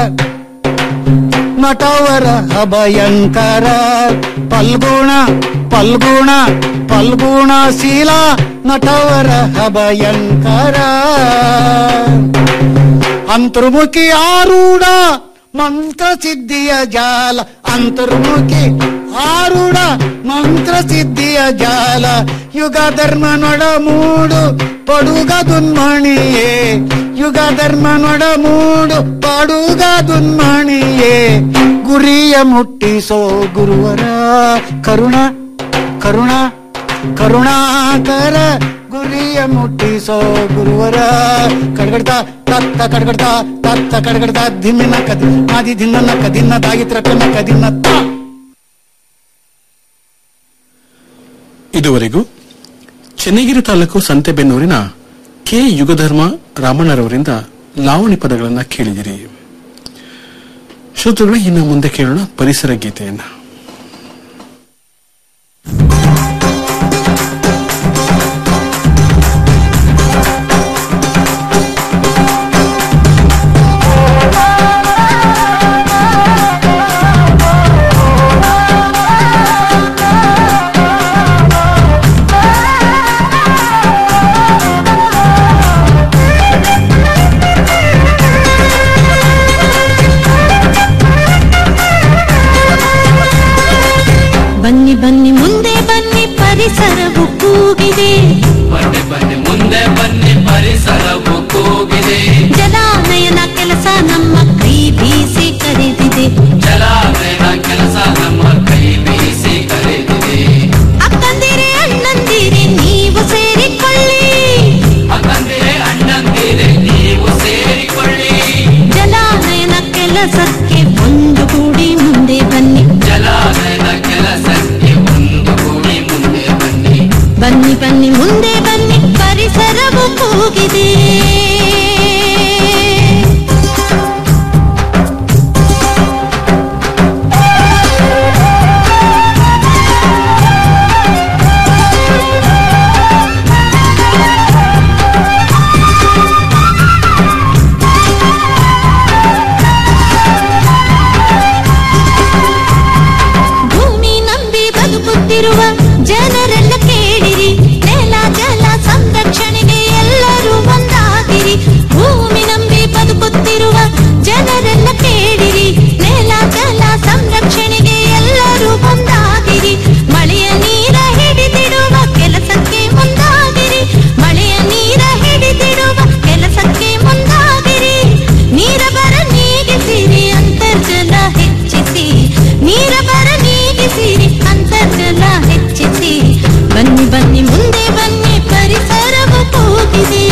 S10: ನಟವರ ಅಭಯಂಕರ ಪಲ್ಗುಣ ಪಲ್ಗುಣ ಪಲ್ಗುಣ ಶೀಲ ನಟವರ ಅಭಯಂಕರ ಅಂತರ್ಮುಖಿ ಆರೂಢ ಮಂತ್ರ ಸಿದ್ಧಿಯ ಜಾಲ ಅಂತರ್ಮುಖಿ ಆರೂಢ ಮಂತ್ರ ಸಿದ್ಧಿಯ ಜಾಲ ಯುಗ ಧರ್ಮ ನೊಡ ಮೂಡು ಪಡುಗ ದುನ್ಮಣಿಯೇ ಯುಗ ಧರ್ಮ ನೊಡ ಮೂಡು ಪಡುಗ ದುನ್ಮಣಿಯೇ ಗುರಿಯ ಮುಟ್ಟಿಸೋ ಗುರುವರ ಕರುಣ ಕರುಣ ಕರುಣಾಕರ ಗುರಿಯ ಮುಟ್ಟಿಸೋ ಗುರುವರ ಕಡ್ಗಡ್ತಾ ತತ್ತ ಕಡ್ಗಡ್ತಾ ತತ್ತ ಕಡ್ಗಡ್ತಾ ಧಿಮ್ಮಿನ ಕದಿ ಆದಿ ಧಿನ್ನ ಕದಿನ್ನ ತಾಗಿತ್ರ ಕನ್ನ ಕದಿನ್ನ ತಾ
S11: ಇದುವರೆಗೂ ಚೆನ್ನಗಿರಿ ತಾಲೂಕು ಸಂತೆಬೆನ್ನೂರಿನ ಕೆ ಯುಗಧರ್ಮ ರಾಮಣ್ಣರವರಿಂದ ಲಾವಣಿ ಪದಗಳನ್ನ ಕೇಳಿದಿರಿ ಶ್ರೋತೃಗಳೇ ಇನ್ನು ಮುಂದೆ ಕೇಳೋಣ ಪರಿಸರ ಗೀತೆಯನ್ನ
S12: ಬನ್ನಿ ಬನ್ನಿ ಮುಂದೆ ಬನ್ನಿ ಪರಿಸರವು ಕೂಗಿದೆ
S13: ಬನ್ನಿ ಬನ್ನಿ ಮುಂದೆ ಬನ್ನಿ ಪರಿಸರವು ಕೂಗಿದೆ
S12: ಜಲಾನಯನ ಕೆಲಸ ನಮ್ಮ ಕೈ ಬೀಸಿ ಕರೆದಿದೆ
S13: ಜಲಾನಯನ ಕೆಲಸ ನಮ್ಮ ಕೈ ಬೀಸಿ ಕರೆದಿದೆ
S12: ಅಕ್ಕಂದಿರೆ ಅಣ್ಣಂದಿರೆ ನೀವು ಸೇರಿಕೊಳ್ಳಿ
S13: ಅಕ್ಕಂದಿರೆ ಅಣ್ಣಂದಿರೆ ನೀವು ಸೇರಿಕೊಳ್ಳಿ
S12: ಜಲಾನಯನ ಕೆಲಸಕ್ಕೆ ಒಂದು ಕೂಡಿ ಮುಂದೆ ಬನ್ನಿ
S13: ಜಲಾನಯನ ಕೆಲಸಕ್ಕೆ ಒಂದು ಕೂಡಿ ಮುಂದೆ ಬನ್ನಿ
S12: ಬನ್ನಿ ಬನ್ನಿ ಮುಂದೆ ಬನ್ನಿ ಪರಿಸರವು ಕೂಗಿದೆ ಭೂಮಿ ನಂಬಿ ಬದುಕುತ್ತಿರುವ ಜನರೆಲ್ಲ ಕೇಳಿರಿ ನೆಲ ಜಲ ಸಂರಕ್ಷಣೆಗೆ ಎಲ್ಲರೂ ಒಂದಾಗಿರಿ ಭೂಮಿ ನಂಬಿ ಬದುಕುತ್ತಿರುವ ಜನರೆಲ್ಲ ಕೇಳಿರಿ ನೆಲ ಜಲ ಸಂರಕ್ಷಣೆಗೆ ಎಲ್ಲರೂ ಒಂದಾಗಿರಿ ಮಳೆಯ ನೀರ ಹಿಡಿದಿಡುವ ಕೆಲಸಕ್ಕೆ ಮುಂದಾಗಿರಿ ಮಳೆಯ ನೀರ ಹಿಡಿದಿಡುವ ಕೆಲಸಕ್ಕೆ ಮುಂದಾಗಿರಿ ನೀರ ಬರ ನೀಗಿಸಿರಿ ಅಂತರ್ಜಲ ಹೆಚ್ಚಿಸಿ ನೀರ ಬರ ನೀಗಿಸಿರಿ ಅಂತರ್ಜಲ ಹೆಚ್ಚಿಸಿ ಬನ್ನಿ ಬನ್ನಿ ಮುಂದೆ ಬನ್ನಿ ಪರಿಸರವು ಕೂಗಿದೆ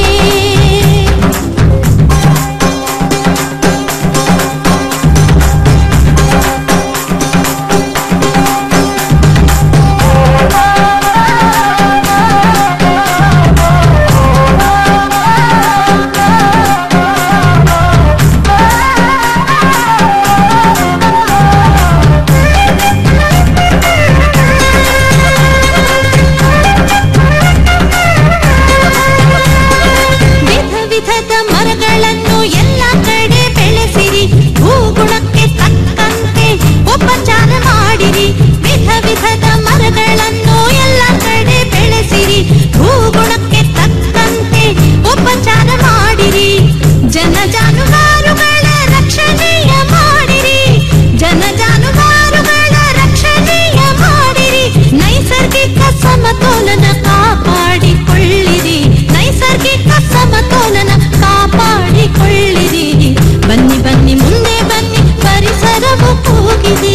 S12: ವಿಧ ವಿಧದ ಮರಗಳನ್ನು ಎಲ್ಲ ಕಡೆ ಬೆಳೆಸಿರಿ ಭೂಗುಣಕ್ಕೆ ತಕ್ಕಂತೆ ಉಪಚಾರ ಮಾಡಿರಿ ವಿಧ ವಿಧದ ಮರಗಳನ್ನು ಎಲ್ಲ ಕಡೆ ಬೆಳೆಸಿರಿ ಭೂಗುಣಕ್ಕೆ ತಕ್ಕಂತೆ ಉಪಚಾರ ಮಾಡಿರಿ ಜನ ಜಾನುವಾರುಗಳ ರಕ್ಷಣೆಯ ಮಾಡಿರಿ ಜನ ಜಾನುವಾರುಗಳ ರಕ್ಷಣೆಯ ಮಾಡಿರಿ ನೈಸರ್ಗಿಕ ಸಮತೋಲನ ಕಾಪಾಡಿಕೊಳ್ಳಿರಿ ನೈಸರ್ಗಿಕ ಸಮತೋಲನ ಕಾಪಾಡಿಕೊಳ್ಳಿರಿ ಬನ್ನಿ ಬನ್ನಿ ಮುಂದೆ ಬನ್ನಿ ಪರಿಸರವು ಕೂಗಿದೆ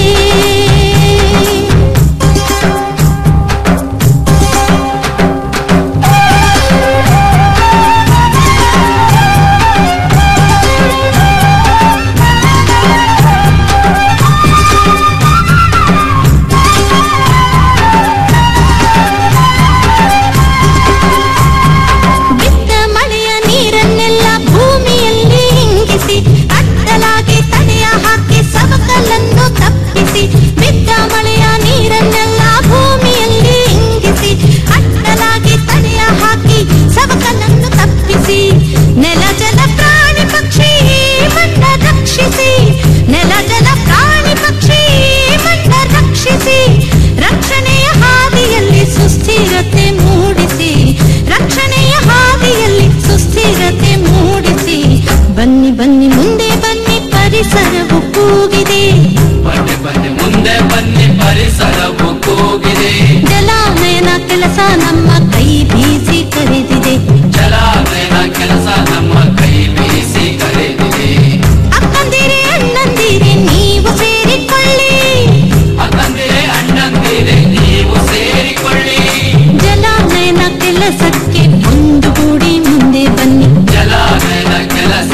S12: ಬಿದ್ದ ಮಳೆಯ ನೀರನ್ನೆಲ್ಲ ಭೂಮಿಯಲ್ಲಿ ಹಿಂಗಿಸಿ ಅಡ್ಡಲಾಗಿ ತಡೆಯ ಹಾಕಿ ಸವಕಲನ್ನು ತಪ್ಪ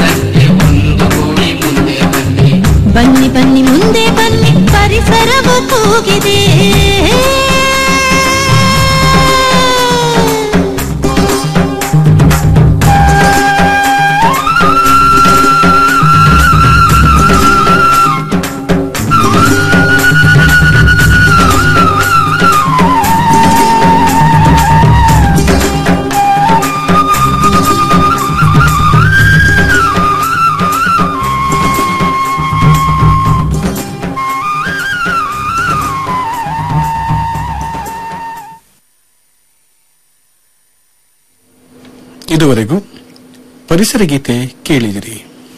S13: ಕೆಲಸಕ್ಕೆ ಒಂದು ಕೂಡಿ ಮುಂದೆ ಬನ್ನಿ
S12: ಬನ್ನಿ ಬನ್ನಿ ಮುಂದೆ ಬನ್ನಿ ಪರಿಸರವು ಕೂಗಿದೆ
S11: ಇದುವರೆಗೂ ಪರಿಸರ ಗೀತೆ ಕೇಳಿದಿರಿ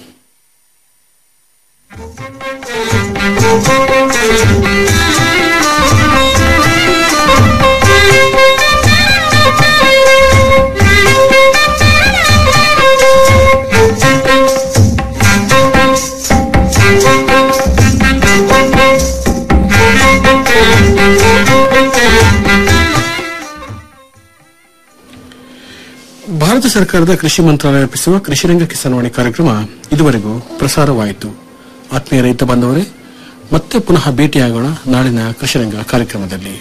S11: ಭಾರತ ಸರ್ಕಾರದ ಕೃಷಿ ಮಂತ್ರಾಲಯ ರೂಪಿಸುವ ಕೃಷಿರಂಗ ಕಿಸಾನ್ವಾಣಿ ಕಾರ್ಯಕ್ರಮ ಇದುವರೆಗೂ ಪ್ರಸಾರವಾಯಿತು ಆತ್ಮೀಯ ರೈತ ಬಾಂಧವರೇ ಮತ್ತೆ ಪುನಃ ಭೇಟಿಯಾಗೋಣ ನಾಳಿನ ಕೃಷಿರಂಗ ಕಾರ್ಯಕ್ರಮದಲ್ಲಿ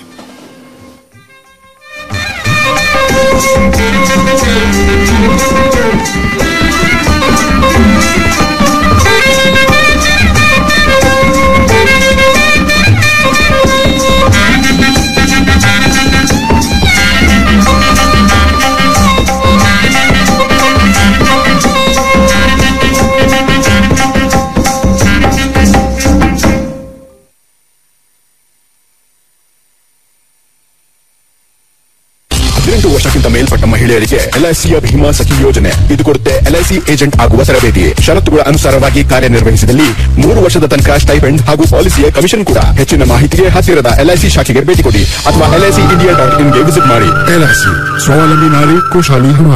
S14: ಹದಿನೆಂಟು ವರ್ಷಕ್ಕಿಂತ ಮೇಲ್ಪಟ್ಟ ಮಹಿಳೆಯರಿಗೆ ಎಲ್ಐಸಿಯ ಭೀಮಾ ಸಖಿ ಯೋಜನೆ ಇದು ಕೊಡುತ್ತೆ ಎಲ್ಐಸಿ ಏಜೆಂಟ್ ಆಗುವ ತರಬೇತಿ ಷರತ್ತುಗಳ ಅನುಸಾರವಾಗಿ ಕಾರ್ಯನಿರ್ವಹಿಸಿದಲ್ಲಿ ಮೂರು ವರ್ಷದ ತನಕ ಸ್ಟೈಪೆಂಡ್ ಹಾಗೂ ಪಾಲಿಸಿಯ ಕಮಿಷನ್ ಕೂಡ ಹೆಚ್ಚಿನ ಮಾಹಿತಿಗೆ ಹತ್ತಿರದ ಎಲ್ಐಸಿ ಶಾಖೆಗೆ ಭೇಟಿ ಕೊಡಿ ಅಥವಾ ಎಲ್ಐಸಿ ಇಂಡಿಯಾ ಡಾಟ್ ಇನ್ಗೆ ವಿಸಿಟ್ ಮಾಡಿ
S15: एलआईसी स्वावलंबी नारी खुशहाली हमारी